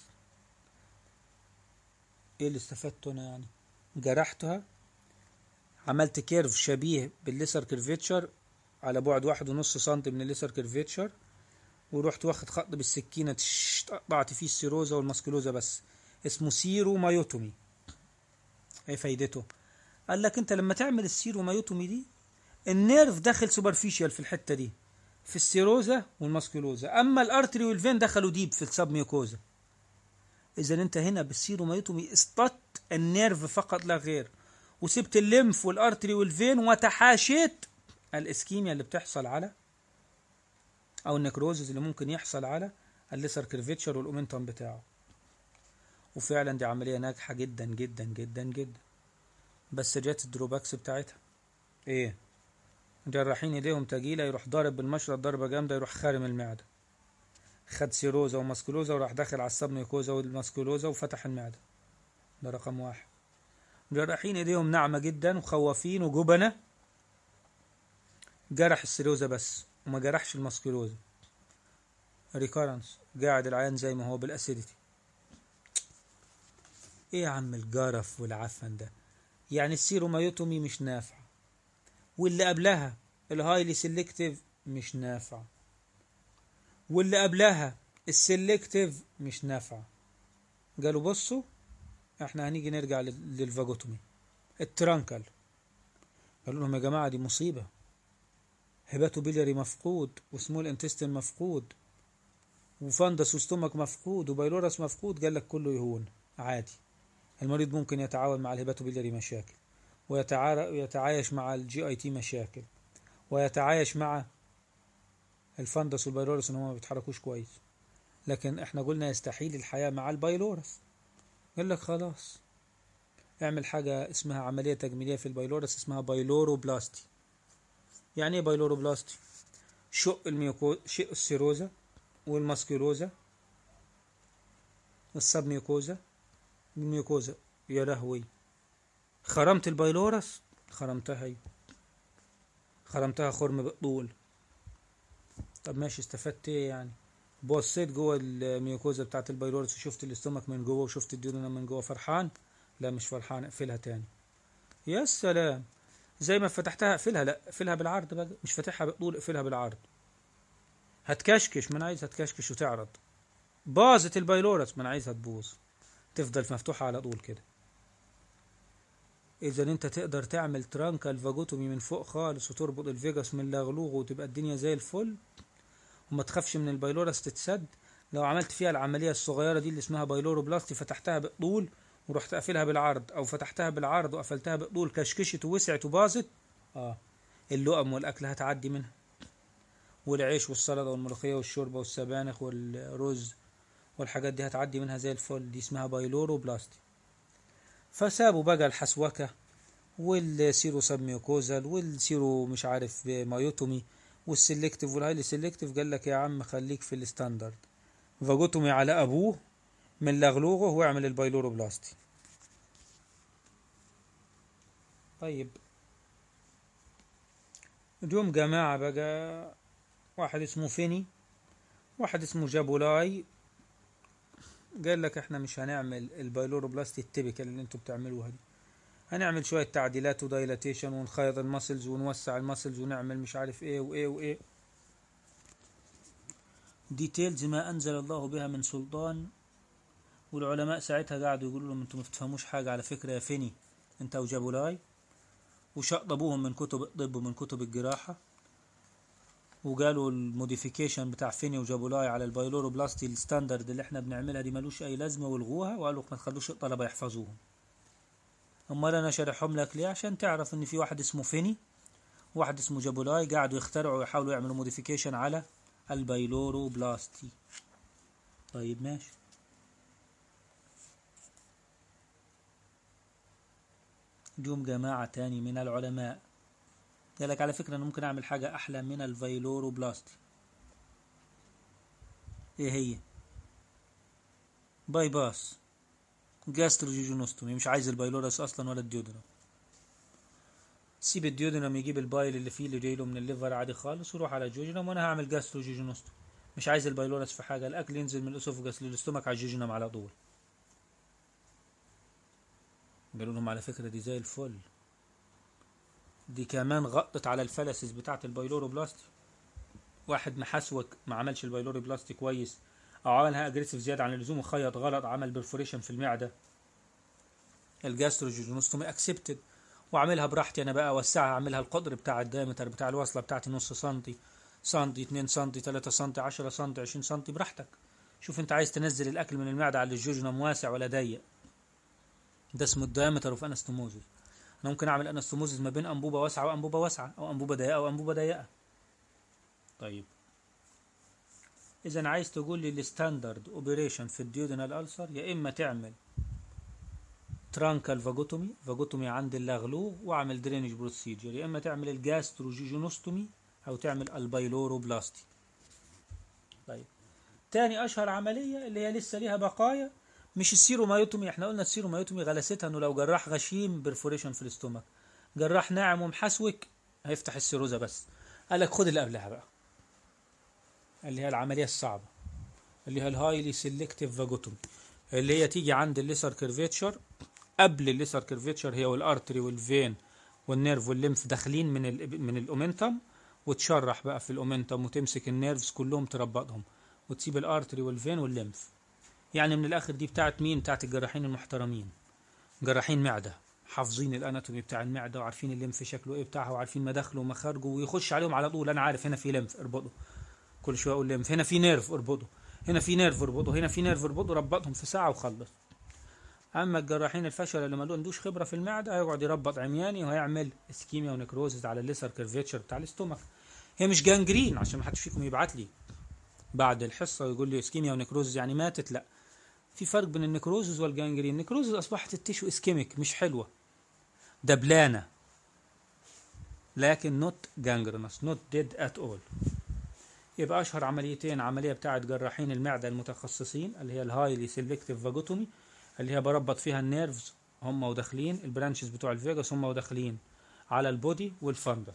ايه اللي استفدته انا يعني جرحتها عملت كيرف شبيه بالليسر كيرفيتشر على بعد واحد ونص سنتي من الليسر كيرفيتشر ورحت واخد خط بالسكينة قطعت فيه السيروزا والماسكيلوزا بس اسمه سيرو مايوتومي ايه فايدته قال لك انت لما تعمل السيرو مايوتومي دي النيرف داخل سوبرفيشال في الحتة دي في السيروزا والماسكيلوزا اما الارتري والفين دخلوا ديب في السب ميوكوزا اذا انت هنا بالسيرو مايوتومي اصطدت النيرف فقط لا غير وسبت الليمف والارتري والفين وتحاشيت الاسكيميا اللي بتحصل على او النكروزز اللي ممكن يحصل على الليسر كيرفيتشر والاومنتم بتاعه وفعلا دي عمليه ناجحه جدا جدا جدا جدا بس جت الدروباكس بتاعتها ايه جراحين ايديهم تجيله يروح ضارب بالمشرط ضربه جامده يروح خارم المعده خد سيروزا وماسكولوزا وراح داخل على السبميكوزا والماسكولوزا وفتح المعده ده رقم واحد جراحين ايديهم ناعمه جدا وخوافين وجبنه جرح السيروزا بس وما جرحش الماسكولوزا ريكارنس قاعد العيان زي ما هو بالاسيديتي ايه يا عم الجرف والعفن ده يعني السيرومايوتومي مش نافع واللي قبلها الهايلي سيلكتيف مش نافع واللي قبلها السيلكتيف مش نافع قالوا بصوا احنا هنيجي نرجع للفاجوتومي الترانكل قالوا لهم يا جماعة دي مصيبة هباتو بيلياري مفقود وسمول انتستين مفقود وفندس وستومك مفقود وبايلورس مفقود قال لك كله يهون عادي المريض ممكن يتعاون مع الهباتو بيلياري مشاكل ويتعايش مع الجي اي تي مشاكل ويتعايش مع الفندس والبايلورس ان هم ما بيتحركوش كويس لكن احنا قلنا يستحيل الحياة مع البايلورس قال لك خلاص اعمل حاجة اسمها عملية تجميلية في البايلورس اسمها بايلوروبلاستي يعني ايه بايلوروبلاستي شق الميوكو شق السيروزا والماسكيروزا والسبميوكوزا الميوكوزا يا لهوي خرمت البايلورس خرمتها ايوه خرمتها خرم بطول طب ماشي استفدت ايه يعني بصيت جوه الميوكوزا بتاعت البايلورس وشفت الاستومك من جوه وشفت الديودنا من جوه فرحان لا مش فرحان اقفلها تاني يا سلام زي ما فتحتها اقفلها لا اقفلها بالعرض بقى مش فاتحها بالطول اقفلها بالعرض هتكشكش ما انا عايزها تكشكش وتعرض باظت البايلورس ما انا عايزها تبوظ تفضل مفتوحة على طول كده اذا انت تقدر تعمل ترانكال فاجوتومي من فوق خالص وتربط الفيجاس من لغلوغه وتبقى الدنيا زي الفل وما تخافش من البايلورس تتسد لو عملت فيها العملية الصغيرة دي اللي اسمها بايلوروبلاستي فتحتها بالطول ورحت قافلها بالعرض او فتحتها بالعرض وقفلتها بالطول كشكشت ووسعت وباظت اه اللقم والاكل هتعدي منها والعيش والسلطة والملوخية والشوربة والسبانخ والرز والحاجات دي هتعدي منها زي الفل دي اسمها بايلوروبلاستي فسابوا بقى الحسوكة والسيرو سبميوكوزال والسيرو مش عارف مايوتومي والسلكتيف والهايلي سلكتيف قال لك يا عم خليك في الستاندرد فاجوتومي على ابوه من لغلوغه واعمل البايلوروبلاستي طيب اليوم جماعة بقى واحد اسمه فيني واحد اسمه جابولاي قال لك احنا مش هنعمل البايلوروبلاستي التيبيكال اللي انتوا بتعملوها دي هنعمل شوية تعديلات ودايلاتيشن ونخيط المسلز ونوسع المسلز ونعمل مش عارف ايه وايه وايه ديتيلز ما انزل الله بها من سلطان والعلماء ساعتها قعدوا يقولوا لهم انتوا ما بتفهموش حاجة على فكرة يا فيني انت وجابولاي وشطبوهم من كتب الطب ومن كتب الجراحة وقالوا الموديفيكيشن بتاع فيني وجابولاي على البايلوروبلاستي الستاندرد اللي احنا بنعملها دي ملوش اي لازمة والغوها وقالوا ما تخلوش الطلبة يحفظوهم امال انا شارحهم لك ليه عشان تعرف ان في واحد اسمه فيني وواحد اسمه جابولاي قعدوا يخترعوا ويحاولوا يعملوا موديفيكيشن على البايلوروبلاستي طيب ماشي جم جماعة تاني من العلماء قال لك على فكرة أنا ممكن أعمل حاجة أحلى من الفيلوروبلاستي إيه هي؟ باي باس جاستروجيجونوستومي مش عايز البايلورس أصلا ولا الديودرم سيب الديودرم يجيب البايل اللي فيه اللي جايله من الليفر عادي خالص وروح على الجوجنم وأنا هعمل جاستروجيجونوستومي مش عايز البايلورس في حاجة الأكل ينزل من الأسوفجاس للاستومك على الجوجنم على طول قالوا لهم على فكرة دي زي الفل دي كمان غطت على الفلسس بتاعة البايلوروبلاستي واحد محسوك ما عملش البايلوروبلاستي كويس او عملها اجريسيف زيادة عن اللزوم وخيط غلط عمل برفوريشن في المعدة الجاستروجينوستومي اكسبتد واعملها براحتي انا بقى اوسعها اعملها القدر بتاع الدايمتر بتاع الوصلة بتاعتي نص سنتي سنتي 2 سنتي 3 سنتي 10 سنتي 20 سنتي براحتك شوف انت عايز تنزل الاكل من المعدة على الجوجنم واسع ولا ضيق ده اسمه الدايمتر اوف انستوموزيس انا ممكن اعمل انستوموزيس ما بين انبوبه واسعه وانبوبه واسعه او انبوبه ضيقه او انبوبه ضيقه طيب اذا عايز تقول لي الستاندرد اوبريشن في الديودينال ألسر يا اما تعمل ترانكال فاجوتومي فاجوتومي عند اللغلوغ واعمل درينج بروسيجر يا اما تعمل الجاستروجيجونوستومي او تعمل البايلوروبلاستي طيب تاني اشهر عمليه اللي هي لسه ليها بقايا مش السيرومايوتومي احنا قلنا السيرومايوتومي غلستها انه لو جراح غشيم برفوريشن في الاستومك جراح ناعم ومحسوك هيفتح السيروزة بس قال لك خد اللي قبلها بقى اللي هي العملية الصعبة اللي هي الهايلي سيلكتيف فاجوتومي اللي هي تيجي عند الليسر كيرفيتشر قبل الليسر كيرفيتشر هي والارتري والفين والنيرف والليمف داخلين من ال من الاومنتم وتشرح بقى في الاومنتم وتمسك النيرفز كلهم تربطهم وتسيب الارتري والفين والليمف يعني من الاخر دي بتاعت مين بتاعت الجراحين المحترمين جراحين معده حافظين الاناتومي بتاع المعده وعارفين الليمف شكله ايه بتاعها وعارفين مداخله ومخارجه ويخش عليهم على طول انا عارف هنا في ليمف اربطه كل شويه اقول ليمف هنا في نيرف اربطه هنا في نيرف اربطه هنا في نيرف اربطه ربطهم في ساعه وخلص اما الجراحين الفشل اللي ما عندوش خبره في المعده هيقعد يربط عمياني وهيعمل اسكيميا ونكروزز على الليسر كيرفيتشر بتاع الاستومك هي مش جانجرين عشان ما حدش فيكم يبعت لي بعد الحصه ويقول لي اسكيميا ونكروزز يعني ماتت لا في فرق بين النكروزز والجانجرين النكروزز اصبحت التيشو اسكيميك مش حلوه دبلانه لكن نوت جانجرنس نوت ديد ات اول يبقى اشهر عمليتين عمليه بتاعه جراحين المعده المتخصصين اللي هي الهايلي سيلكتيف فاجوتومي اللي هي بربط فيها النيرفز هم وداخلين البرانشز بتوع الفيجاس هم وداخلين على البودي والفندس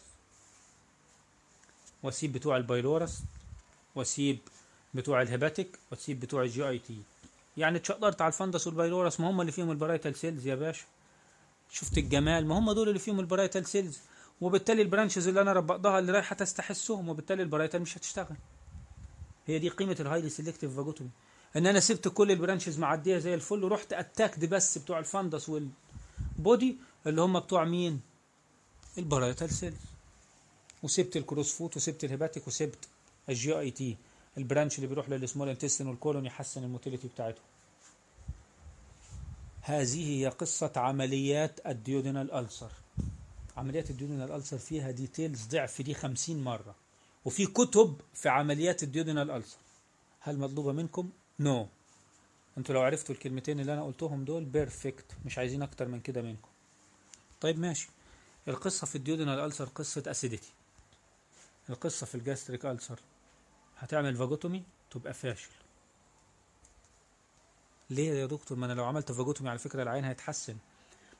واسيب بتوع البايلورس واسيب بتوع الهيباتيك واسيب بتوع الجي اي تي يعني اتشقرت على الفندس والبايلورس ما هم اللي فيهم البرايتال سيلز يا باشا شفت الجمال ما هم دول اللي فيهم البرايتال سيلز وبالتالي البرانشز اللي انا ربطتها اللي رايحه تستحسهم وبالتالي البرايتال مش هتشتغل هي دي قيمه الهايلي سيلكتيف فاجوتومي ان انا سبت كل البرانشز معديه زي الفل ورحت اتاكد بس بتوع الفندس والبودي اللي هم بتوع مين البرايتال سيلز وسبت الكروس فوت وسبت الهيباتيك وسبت الجي اي تي البرانش اللي بيروح للسمول انتستين والكولون يحسن الموتيليتي بتاعته هذه هي قصة عمليات الديودينال ألسر عمليات الديودينال ألسر فيها ديتيلز ضعف دي خمسين مرة وفي كتب في عمليات الديودينال ألسر هل مطلوبة منكم؟ نو no. انتوا لو عرفتوا الكلمتين اللي انا قلتهم دول بيرفكت مش عايزين اكتر من كده منكم طيب ماشي القصة في الديودينال ألسر قصة أسيديتي القصة في الجاستريك ألسر هتعمل فاجوتومي تبقى فاشل ليه يا دكتور ما انا لو عملت فاجوتومي على فكرة العين هيتحسن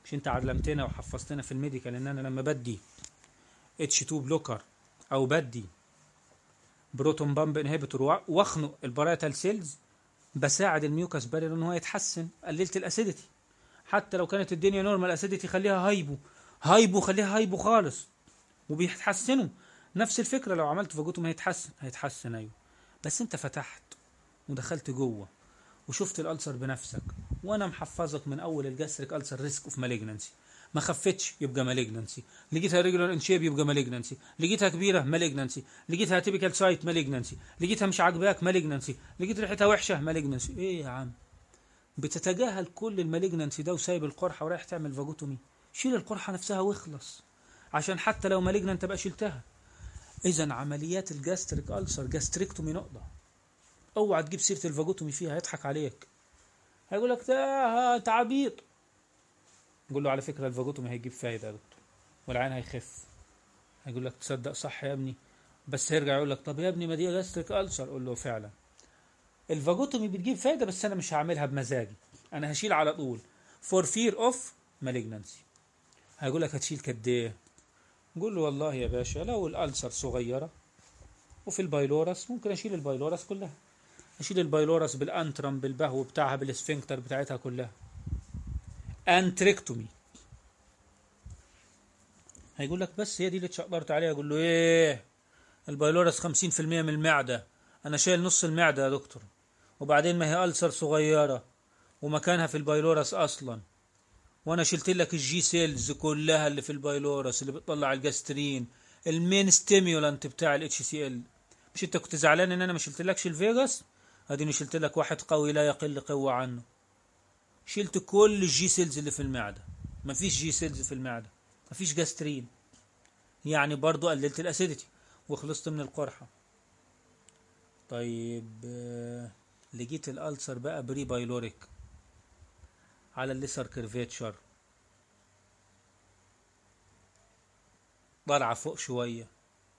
مش انت علمتنا وحفظتنا في الميديكال ان انا لما بدي اتش 2 بلوكر او بدي بروتون بامب انهبيتور واخنق الباراتال سيلز بساعد الميوكاس بارير ان هو يتحسن قللت الاسيديتي حتى لو كانت الدنيا نورمال اسيديتي خليها هايبو هايبو خليها هايبو خالص وبيتحسنوا نفس الفكره لو عملت فاجوتوم هيتحسن هيتحسن ايوه بس انت فتحت ودخلت جوه وشفت الالسر بنفسك وانا محفظك من اول الجاستريك السر ريسك اوف مالجنسي ما خفتش يبقى مالجنسي لقيتها ريجولار ان شيب يبقى مالجنسي لقيتها كبيره مالجنسي لقيتها تيبيكال سايت مالجنسي لقيتها مش عاجباك مالجنسي لقيت ريحتها وحشه مالجنسي ايه يا عم بتتجاهل كل المالجنسي ده وسايب القرحه ورايح تعمل فاجوتومي شيل القرحه نفسها واخلص عشان حتى لو مالجنت تبقى شلتها اذا عمليات الجاستريك السر جاستريكتومي نقطه اوعى تجيب سيره الفاجوتومي فيها هيضحك عليك هيقول لك ده تعبيط قول له على فكره الفاجوتومي هيجيب فايده يا دكتور والعين هيخف هيقول لك تصدق صح يا ابني بس هيرجع يقول لك طب يا ابني ما دي جاستريك السر قول له فعلا الفاجوتومي بتجيب فايده بس انا مش هعملها بمزاجي انا هشيل على طول فور فير اوف مالجنسي هيقول لك هتشيل قد ايه قول له والله يا باشا لو الالسر صغيره وفي البايلورس ممكن اشيل البايلورس كلها اشيل البايلورس بالانترم بالبهو بتاعها بالسفنكتر بتاعتها كلها انتريكتومي هيقول لك بس هي دي اللي اتشقرت عليها اقول له ايه البايلورس 50% من المعده انا شايل نص المعده يا دكتور وبعدين ما هي ألسر صغيره ومكانها في البايلورس اصلا وانا شلت لك الجي سيلز كلها اللي في البايلورس اللي بتطلع الجاسترين المين ستيميولانت بتاع الاتش سي ال مش انت كنت زعلان ان انا ما شلتلكش الفيجاس اديني شلت لك واحد قوي لا يقل قوه عنه شلت كل الجي سيلز اللي في المعده مفيش جي سيلز في المعده مفيش جاسترين يعني برضو قللت الاسيديتي وخلصت من القرحه طيب آه، لقيت الالسر بقى بري بايلوريك على الليسر كيرفيتشر طالعه فوق شويه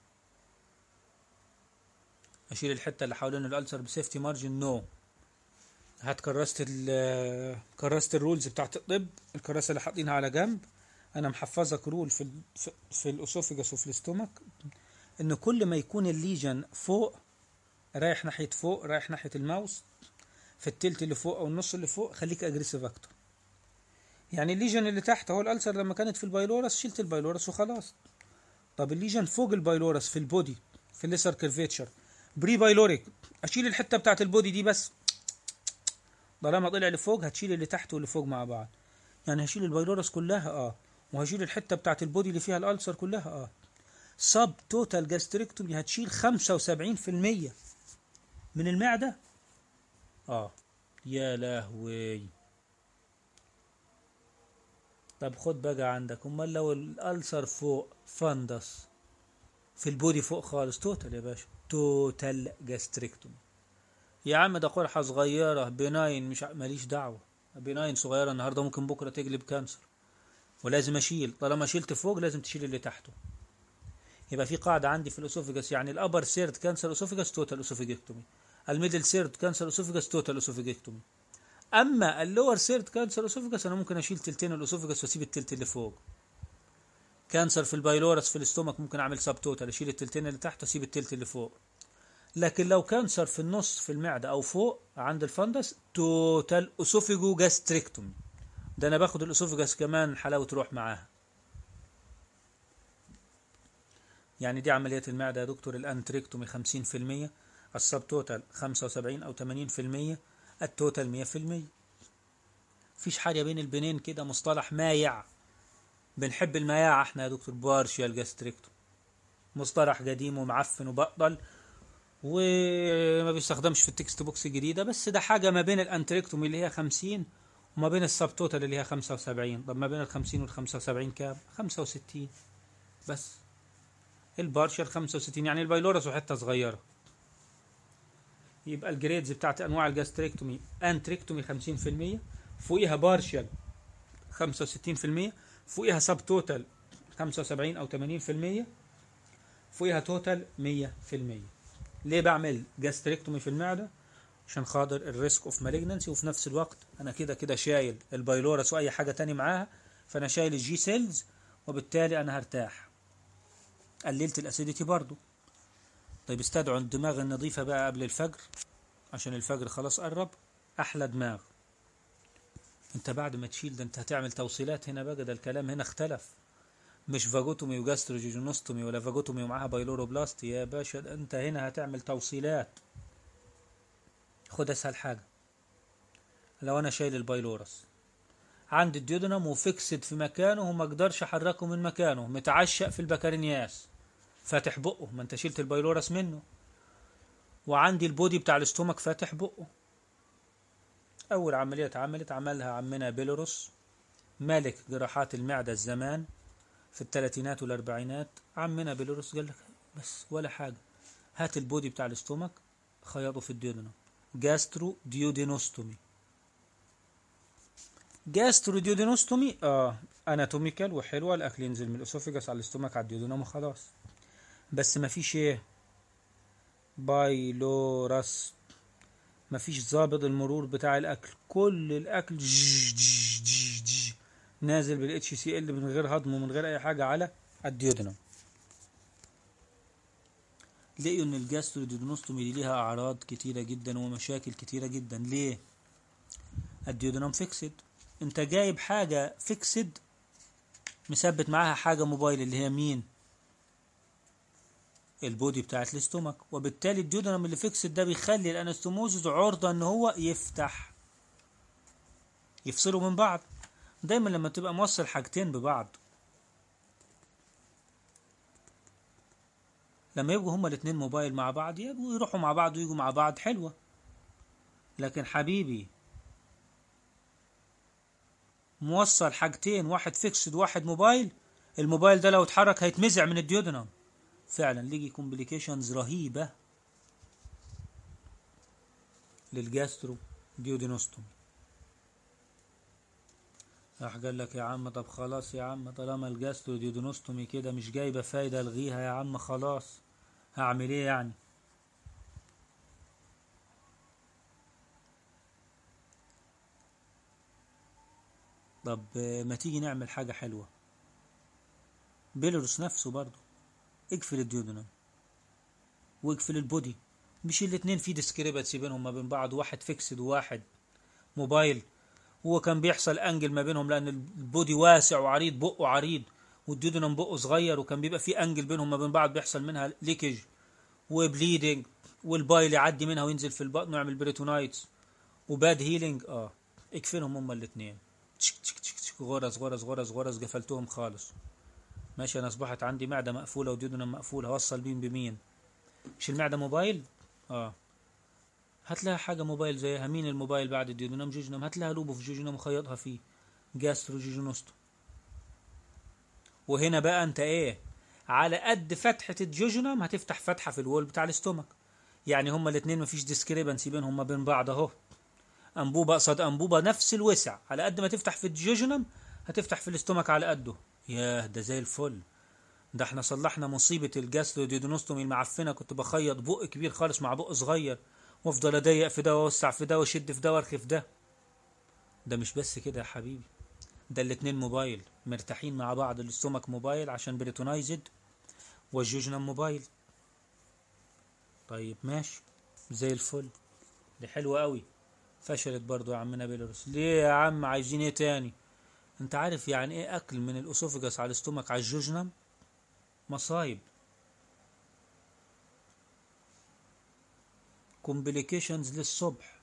اشيل الحته اللي حوالين الالسر بسيفتي مارجن نو هات كراسه ال كراسه الرولز بتاعت الطب الكراسه اللي حاطينها على جنب انا محفظك رول في ال في, في الاسوفجس وفي الاستومك ان كل ما يكون الليجن فوق رايح ناحيه فوق رايح ناحيه الماوس في التلت اللي فوق او النص اللي فوق خليك اجريسيف اكتر يعني الليجن اللي تحت هو الالسر لما كانت في البايلورس شلت البايلورس وخلاص طب الليجن فوق البايلورس في البودي في الليسر كيرفيتشر بري بايلوريك اشيل الحته بتاعت البودي دي بس طالما طلع لفوق هتشيل اللي تحت واللي فوق مع بعض يعني هشيل البايلورس كلها اه وهشيل الحته بتاعت البودي اللي فيها الالسر كلها اه سب توتال جاستريكتومي هتشيل 75% من المعده اه يا لهوي طب خد بقى عندك امال لو الالسر فوق فندس في البودي فوق خالص توتال يا باشا توتال جاستريكتومي يا عم ده قرحة صغيرة بناين مش ع- ماليش دعوة بناين صغيرة النهاردة ممكن بكرة تقلب كانسر ولازم اشيل طالما شلت فوق لازم تشيل اللي تحته يبقى في قاعدة عندي في الاسوفيجاس يعني الابر سيرد كانسر اسوفيجاس توتال اسوفيجكتومي الميدل سيرد كانسر اسوفيجاس توتال اسوفيجكتومي اما اللور سيرد كانسر اسوفيجاس انا ممكن اشيل تلتين الاسوفيجاس واسيب التلت اللي فوق كانسر في البايلورس في الاستومك ممكن اعمل سب توتال اشيل التلتين اللي تحت واسيب التلت اللي فوق لكن لو كانسر في النص في المعده او فوق عند الفندس توتال اسوفيجو جاستريكتومي ده انا باخد الاسوفيجاس كمان حلاوه روح معاها يعني دي عمليات المعده يا دكتور الانتريكتومي 50% السب توتال 75 او 80% التوتال 100% فيش حاجه بين البنين كده مصطلح مايع بنحب المياعة احنا يا دكتور بارشيال جاستريكتوم مصطلح قديم ومعفن وبطل وما بيستخدمش في التكست بوكس الجديدة بس ده حاجة ما بين الانتريكتومي اللي هي 50 وما بين السب توتال اللي هي 75 طب ما بين ال 50 وال 75 كام 65 بس البارشل 65 يعني البايلورس وحته صغيره يبقى الجريدز بتاعت انواع الجاستريكتومي انتريكتومي 50% فوقيها بارشل 65% فوقيها سب توتال 75 او 80% فوقيها توتال 100% ليه بعمل جاستريكتومي في المعده عشان خاطر الريسك اوف مالجنسي وفي نفس الوقت انا كده كده شايل البايلورس واي حاجه تاني معاها فانا شايل الجي سيلز وبالتالي انا هرتاح قللت الاسيديتي برضو طيب استدعوا الدماغ النظيفة بقى قبل الفجر عشان الفجر خلاص قرب احلى دماغ انت بعد ما تشيل ده انت هتعمل توصيلات هنا بقى ده الكلام هنا اختلف مش فاجوتومي وجاستروجيجونوستومي ولا فاجوتومي ومعاها بايلوروبلاستي يا باشا ده انت هنا هتعمل توصيلات خد اسهل حاجة لو انا شايل البايلورس عندي الديودنم وفيكسد في مكانه وما اقدرش احركه من مكانه متعشق في البكالينياس فاتح بقه ما انت شلت البايلورس منه وعندي البودي بتاع الاستومك فاتح بقه اول عملية اتعملت عملها عمنا بيلوروس ملك جراحات المعدة الزمان في الثلاثينات والاربعينات عمنا بيلوروس قال لك بس ولا حاجة هات البودي بتاع الاستومك خيطه في الديودنم جاسترو ديودينوستومي جاسترو ديودينوستومي اه اناتوميكال وحلوه الاكل ينزل من الاسوفيجاس على الاستومك على الديودنم وخلاص بس ما فيش ايه بايلورس ما فيش ظابط المرور بتاع الاكل كل الاكل جي جي جي جي نازل بالاتش سي ال من غير هضم ومن غير اي حاجه على الديودنم لقيوا ان الجاستروديودنوستومي دي ليها اعراض كتيره جدا ومشاكل كتيره جدا ليه الديودنم فيكسد انت جايب حاجه فيكسد مثبت معاها حاجه موبايل اللي هي مين البودي بتاعت الاستومك وبالتالي الديودنم اللي فيكسد ده بيخلي الانستوموزز عرضه ان هو يفتح يفصلوا من بعض دايما لما تبقى موصل حاجتين ببعض لما يبقوا هما الاتنين موبايل مع بعض يبقوا يروحوا مع بعض ويجوا مع بعض حلوة لكن حبيبي موصل حاجتين واحد فيكسد واحد موبايل الموبايل ده لو اتحرك هيتمزع من الديودنم فعلا ليجي كومبليكيشنز رهيبة للجاسترو ديودينوستومي راح قال لك يا عم طب خلاص يا عم طالما الجاسترو ديودينوستومي كده مش جايبة فايدة الغيها يا عم خلاص هعمل ايه يعني طب ما تيجي نعمل حاجة حلوة بيلروس نفسه برضه اقفل الديودنم واقفل البودي مش الاتنين في ديسكريبتسي بينهم ما بين بعض واحد فيكسد وواحد موبايل هو كان بيحصل انجل ما بينهم لان البودي واسع وعريض بقه عريض والديودنم بقه صغير وكان بيبقى في انجل بينهم ما بين بعض بيحصل منها ليكج وبليدنج والبايل يعدي منها وينزل في البطن ويعمل بريتونايتس وباد هيلينج اه اقفلهم هما الاتنين تشك تشك تشك تشك غرز غرز غرز غرز قفلتهم خالص ماشي انا اصبحت عندي معده مقفوله وديودنم مقفوله هوصل مين بمين مش المعده موبايل اه هات لها حاجه موبايل زيها مين الموبايل بعد الديودنم جوجنم هات لها لوبو في جوجنم وخيطها فيه جاسترو جوجنوستو وهنا بقى انت ايه على قد فتحه الجوجنم هتفتح فتحه في الوول بتاع الاستومك يعني هما الاثنين مفيش ديسكريبنسي بينهم ما بين بعض اهو انبوبه قصاد انبوبه نفس الوسع على قد ما تفتح في الجوجنم هتفتح في الاستومك على قده ياه ده زي الفل ده احنا صلحنا مصيبة الجاستروديودونوستومي المعفنة كنت بخيط بق كبير خالص مع بق صغير وافضل اضيق في ده واوسع في ده واشد في ده وارخي في ده ده مش بس كده يا حبيبي ده الاتنين موبايل مرتاحين مع بعض الاستومك موبايل عشان بريتونايزد والجوجنم موبايل طيب ماشي زي الفل دي حلوة قوي فشلت برضو يا عمنا بيلروس ليه يا عم عايزين ايه تاني انت عارف يعني ايه اكل من الاسوفجس على الاستومك على الجوجنم مصايب كومبليكيشنز للصبح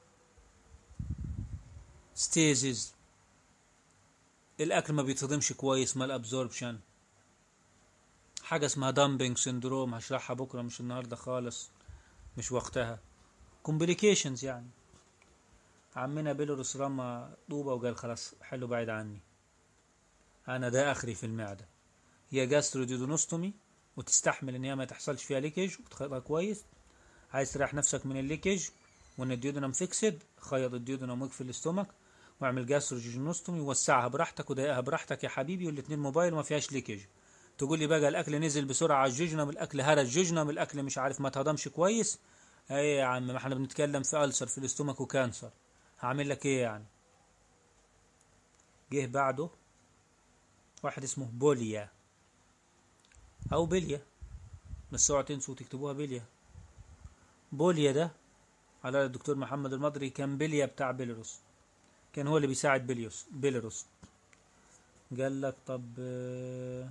ستيزز الاكل ما بيتهضمش كويس مال ابزوربشن حاجه اسمها دامبينج سندروم هشرحها بكره مش النهارده خالص مش وقتها كومبليكيشنز يعني عمنا بيلروس رمى طوبه وقال خلاص حلو بعيد عني انا ده اخري في المعده هي جاستروديودونوستومي وتستحمل ان هي ما تحصلش فيها ليكج وتخيطها كويس عايز تريح نفسك من الليكج وان الديودنم فيكسد خيط الديودنم واقفل الاستومك واعمل جاستروجينوستومي وسعها براحتك وضيقها براحتك يا حبيبي والاتنين موبايل وما فيهاش ليكج تقول لي بقى الاكل نزل بسرعه على الجوجنم الاكل هرى الجوجنم الاكل مش عارف ما اتهضمش كويس ايه يا عم ما احنا بنتكلم في ألسر في الاستومك وكانسر هعمل لك ايه يعني جه بعده واحد اسمه بوليا او بليا بس اوعوا تنسوا تكتبوها بليا بوليا ده على الدكتور محمد المضري كان بليا بتاع بيلاروس كان هو اللي بيساعد بيليوس بيلاروس قال لك طب آه،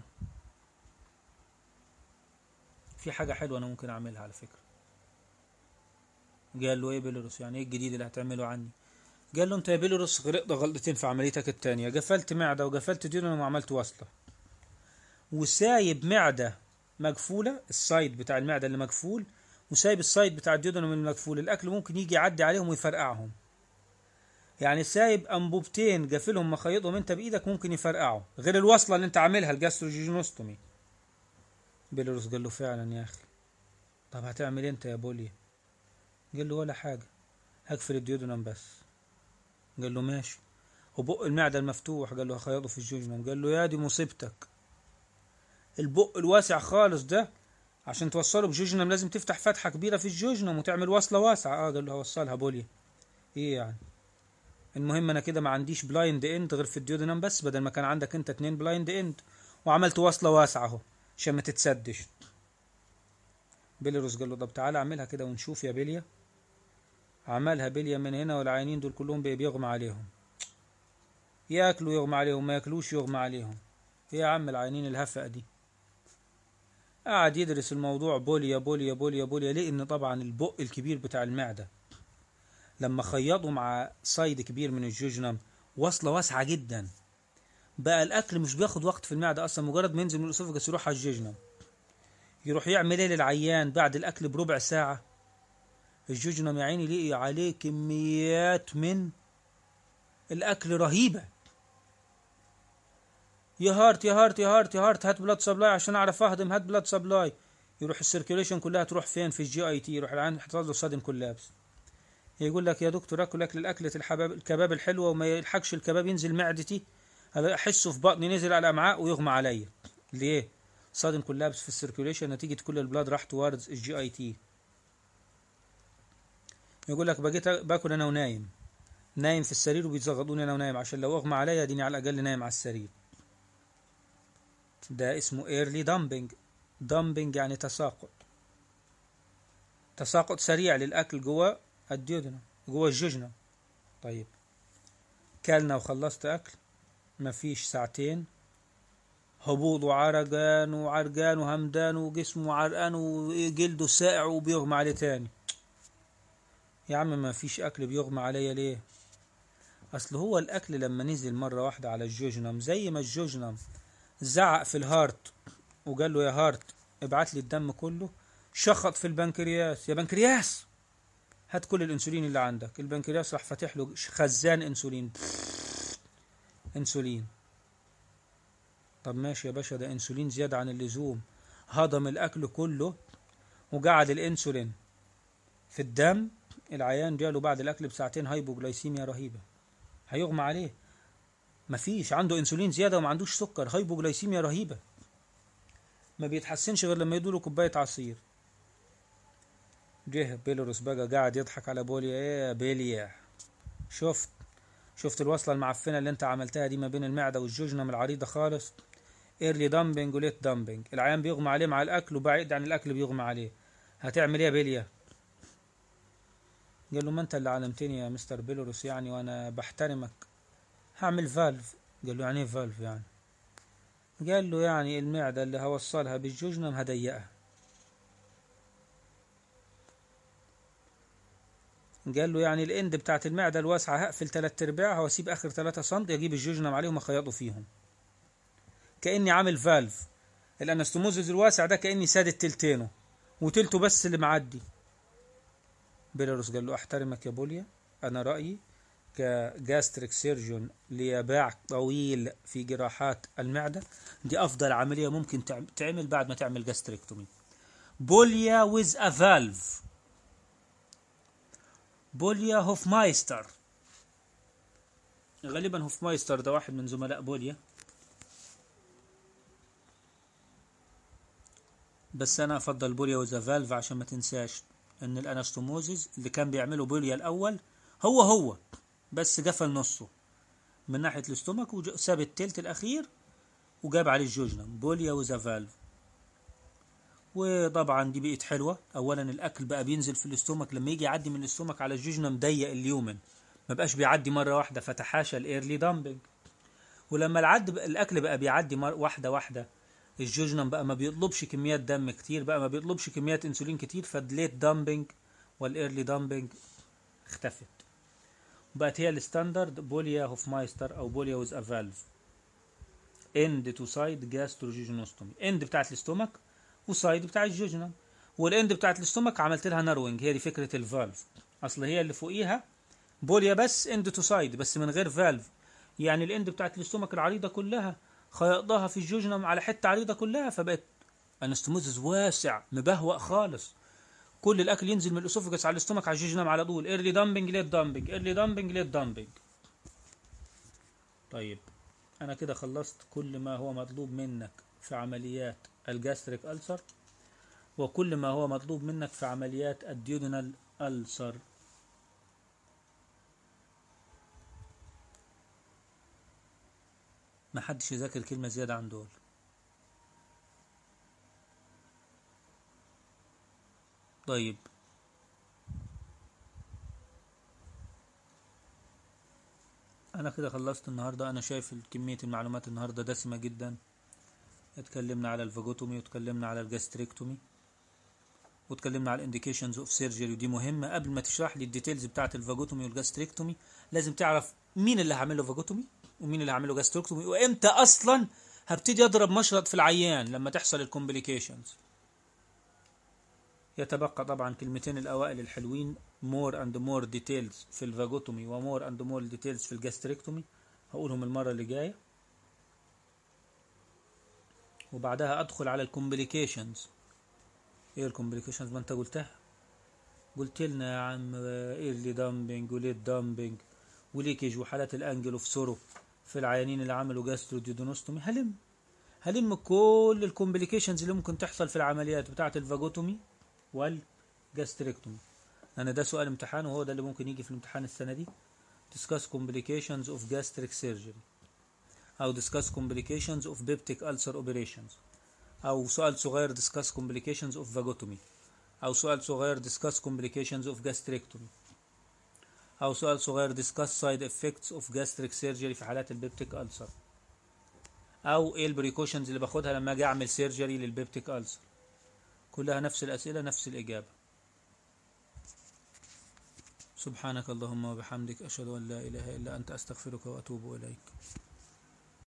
في حاجة حلوة أنا ممكن أعملها على فكرة قال له إيه بيلاروس يعني إيه الجديد اللي هتعمله عني قال له أنت يا بيلاروس غرقت غلطتين في عمليتك التانية قفلت معدة وقفلت ديونهم وعملت وصلة وسايب معدة مقفولة السايد بتاع المعدة اللي مقفول وسايب السايد بتاع الديودنم المقفول الأكل ممكن يجي يعدي عليهم ويفرقعهم يعني سايب أنبوبتين قافلهم مخيطهم أنت بإيدك ممكن يفرقعوا غير الوصلة اللي أنت عاملها الجاستروجينوستومي بيلاروس قال له فعلا يا أخي طب هتعمل إيه أنت يا بوليا قال له ولا حاجة هقفل الديودنم بس قال له ماشي وبق المعدة المفتوح قال له هخيطه في الجوجنم قال له يا دي مصيبتك البق الواسع خالص ده عشان توصله بجوجنم لازم تفتح فتحة كبيرة في الجوجنم وتعمل وصلة واسعة اه قال له هوصلها بوليا ايه يعني المهم انا كده ما عنديش بلايند اند غير في الديودنم بس بدل ما كان عندك انت اتنين بلايند اند وعملت وصلة واسعة اهو عشان ما تتسدش بيلاروس قال له طب تعالى اعملها كده ونشوف يا بيليا عملها بيليا من هنا والعيانين دول كلهم بي- بيغمى عليهم ياكلوا يغمى عليهم ما ياكلوش يغمى عليهم ايه يا عم العيانين الهفقة دي قعد يدرس الموضوع بوليا بوليا بوليا بوليا ليه ان طبعا البق الكبير بتاع المعدة لما خيطوا مع سايد كبير من الجوجنم وصلة واسعة جدا بقى الاكل مش بياخد وقت في المعدة اصلا مجرد ما ينزل من الاسوفجس يروح على الجوجنم يروح يعمل ايه للعيان بعد الاكل بربع ساعة الجوجنم يا عيني لقي عليه كميات من الاكل رهيبة يا هارت يا هارت يا هارت يا هارت هات بلاد سبلاي عشان اعرف اهضم هات بلاد سبلاي يروح السيركيوليشن كلها تروح فين في الجي اي تي يروح العيان يحصل له صدم كولابس يقول لك يا دكتور اكل اكل الاكلة الحباب الكباب الحلوه وما يلحقش الكباب ينزل معدتي هلا احسه في بطني نزل على الامعاء ويغمى عليا ليه صادم كولابس في السيركيوليشن نتيجه كل البلاد راح توارد الجي اي تي يقول لك بقيت باكل انا ونايم نايم في السرير وبيزغطوني انا ونايم عشان لو اغمى عليا اديني على الاقل نايم على السرير ده اسمه ايرلي دامبنج دامبنج يعني تساقط تساقط سريع للاكل جوه الديودنا جوه الججنة طيب كلنا وخلصت اكل مفيش ساعتين هبوط وعرقان وعرقان وهمدان وجسمه عرقان وجلده ساقع وبيغمى عليه تاني يا عم ما فيش اكل بيغمى عليا ليه اصل هو الاكل لما نزل مره واحده على الجوجنم زي ما الجوجنم زعق في الهارت وقال له يا هارت ابعت لي الدم كله شخط في البنكرياس يا بنكرياس هات كل الانسولين اللي عندك البنكرياس راح فاتح له خزان انسولين انسولين طب ماشي يا باشا ده انسولين زياده عن اللزوم هضم الاكل كله وقعد الانسولين في الدم العيان جاله بعد الاكل بساعتين هايبوجلايسيميا رهيبه هيغمى عليه مفيش عنده انسولين زياده وما عندوش سكر هايبوجلايسيميا رهيبه ما بيتحسنش غير لما يدوله كوبايه عصير جه بيلاروس بقى قاعد يضحك على بوليا ايه يا بيليا شفت شفت الوصله المعفنه اللي انت عملتها دي ما بين المعده والجوجنم العريضه خالص ايرلي دامبنج وليت دامبنج العيان بيغمى عليه مع الاكل وبعيد عن الاكل بيغمى عليه هتعمل ايه يا بيليا قال له ما انت اللي علمتني يا مستر بيلاروس يعني وانا بحترمك هعمل فالف قال له يعني ايه فالف يعني قال له يعني المعدة اللي هوصلها بالجوجنم هضيقها قال له يعني الاند بتاعت المعدة الواسعة هقفل تلات ارباعها واسيب اخر تلاتة سنتي اجيب الجوجنم عليهم اخيطه فيهم كأني عامل فالف الانستموزز الواسع ده كأني سادد تلتينه وتلته بس اللي معدي بيلاروس قال له احترمك يا بوليا انا رأيي كجاستريك سيرجون ليباع طويل في جراحات المعدة دي أفضل عملية ممكن تعم- تعمل بعد ما تعمل جاستريكتومي بوليا ويز ا فالف بوليا هوفمايستر غالبا هوفمايستر ده واحد من زملاء بوليا بس انا افضل بوليا ويز ا فالف عشان ما تنساش ان الانستوموزيس اللي كان بيعمله بوليا الاول هو هو بس قفل نصه من ناحية الاستومك وساب التلت الأخير وجاب عليه الجوجنم بوليا وذا فالف وطبعا دي بقت حلوه اولا الاكل بقى بينزل في الاستومك لما يجي يعدي من الاستومك على الجوجنم ضيق اليومن ما بقاش بيعدي مره واحده فتحاشى الايرلي دامبنج ولما العد بقى الاكل بقى بيعدي مر واحده واحده الجوجنم بقى ما بيطلبش كميات دم كتير بقى ما بيطلبش كميات انسولين كتير فالليت دامبنج والايرلي دامبنج اختفت بقت هي الستاندرد بوليا هوفمايستر او بوليا ويز افالف اند تو سايد جاستروجيجينوستومي اند بتاعت الاستومك وسايد بتاع الجوجنم والاند بتاعت الاستومك عملت لها ناروينج هي دي فكره الفالف اصل هي اللي فوقيها بوليا بس اند تو سايد بس من غير فالف يعني الاند بتاعت الاستومك العريضه كلها خيطها في الجوجنم على حته عريضه كلها فبقت انستموزز واسع مبهوأ خالص كل الاكل ينزل من الاسوفجس على الاستومك على الجوجنم على طول ايرلي دامبنج ليت دامبنج ايرلي دامبنج ليت دامبنج طيب انا كده خلصت كل ما هو مطلوب منك في عمليات الجاستريك ألسر وكل ما هو مطلوب منك في عمليات الديودنال ألسر ما حدش يذاكر كلمة زيادة عن دول طيب انا كده خلصت النهاردة انا شايف كمية المعلومات النهاردة دسمة جدا اتكلمنا على الفاجوتومي واتكلمنا على الجاستريكتومي واتكلمنا على الانديكيشنز اوف سيرجري ودي مهمة قبل ما تشرح لي الديتيلز بتاعة الفاجوتومي والجاستريكتومي لازم تعرف مين اللي هعمل له فاجوتومي ومين اللي هعمل له جاستريكتومي وامتى اصلا هبتدي اضرب مشرط في العيان لما تحصل الكومبليكيشنز يتبقى طبعا كلمتين الاوائل الحلوين مور اند مور ديتيلز في الفاجوتومي ومور اند مور ديتيلز في الجاستريكتومي هقولهم المرة اللي جاية وبعدها ادخل على الكومبليكيشنز ايه الكومبليكيشنز ما انت قلتها قلت لنا يا عم ايرلي دامبنج وليت دامبنج وليكج وحالات الانجل اوف سورو في العيانين اللي عملوا جاسترو ديودونوستومي هلم هلم كل الكومبليكيشنز اللي ممكن تحصل في العمليات بتاعه الفاجوتومي والجاستريكتومي انا ده سؤال امتحان وهو ده اللي ممكن يجي في الامتحان السنه دي discuss complications of gastric surgery أو discuss complications of peptic ulcer operations أو سؤال صغير discuss complications of vagotomy أو سؤال صغير discuss complications of gastrectomy أو سؤال صغير discuss side effects of gastric surgery في حالات البيبتيك ألسر أو إيه البريكوشنز اللي باخدها لما أجي أعمل سيرجري للبيبتيك ألسر كلها نفس الأسئلة نفس الإجابة سبحانك اللهم وبحمدك أشهد أن لا إله إلا أنت أستغفرك وأتوب إليك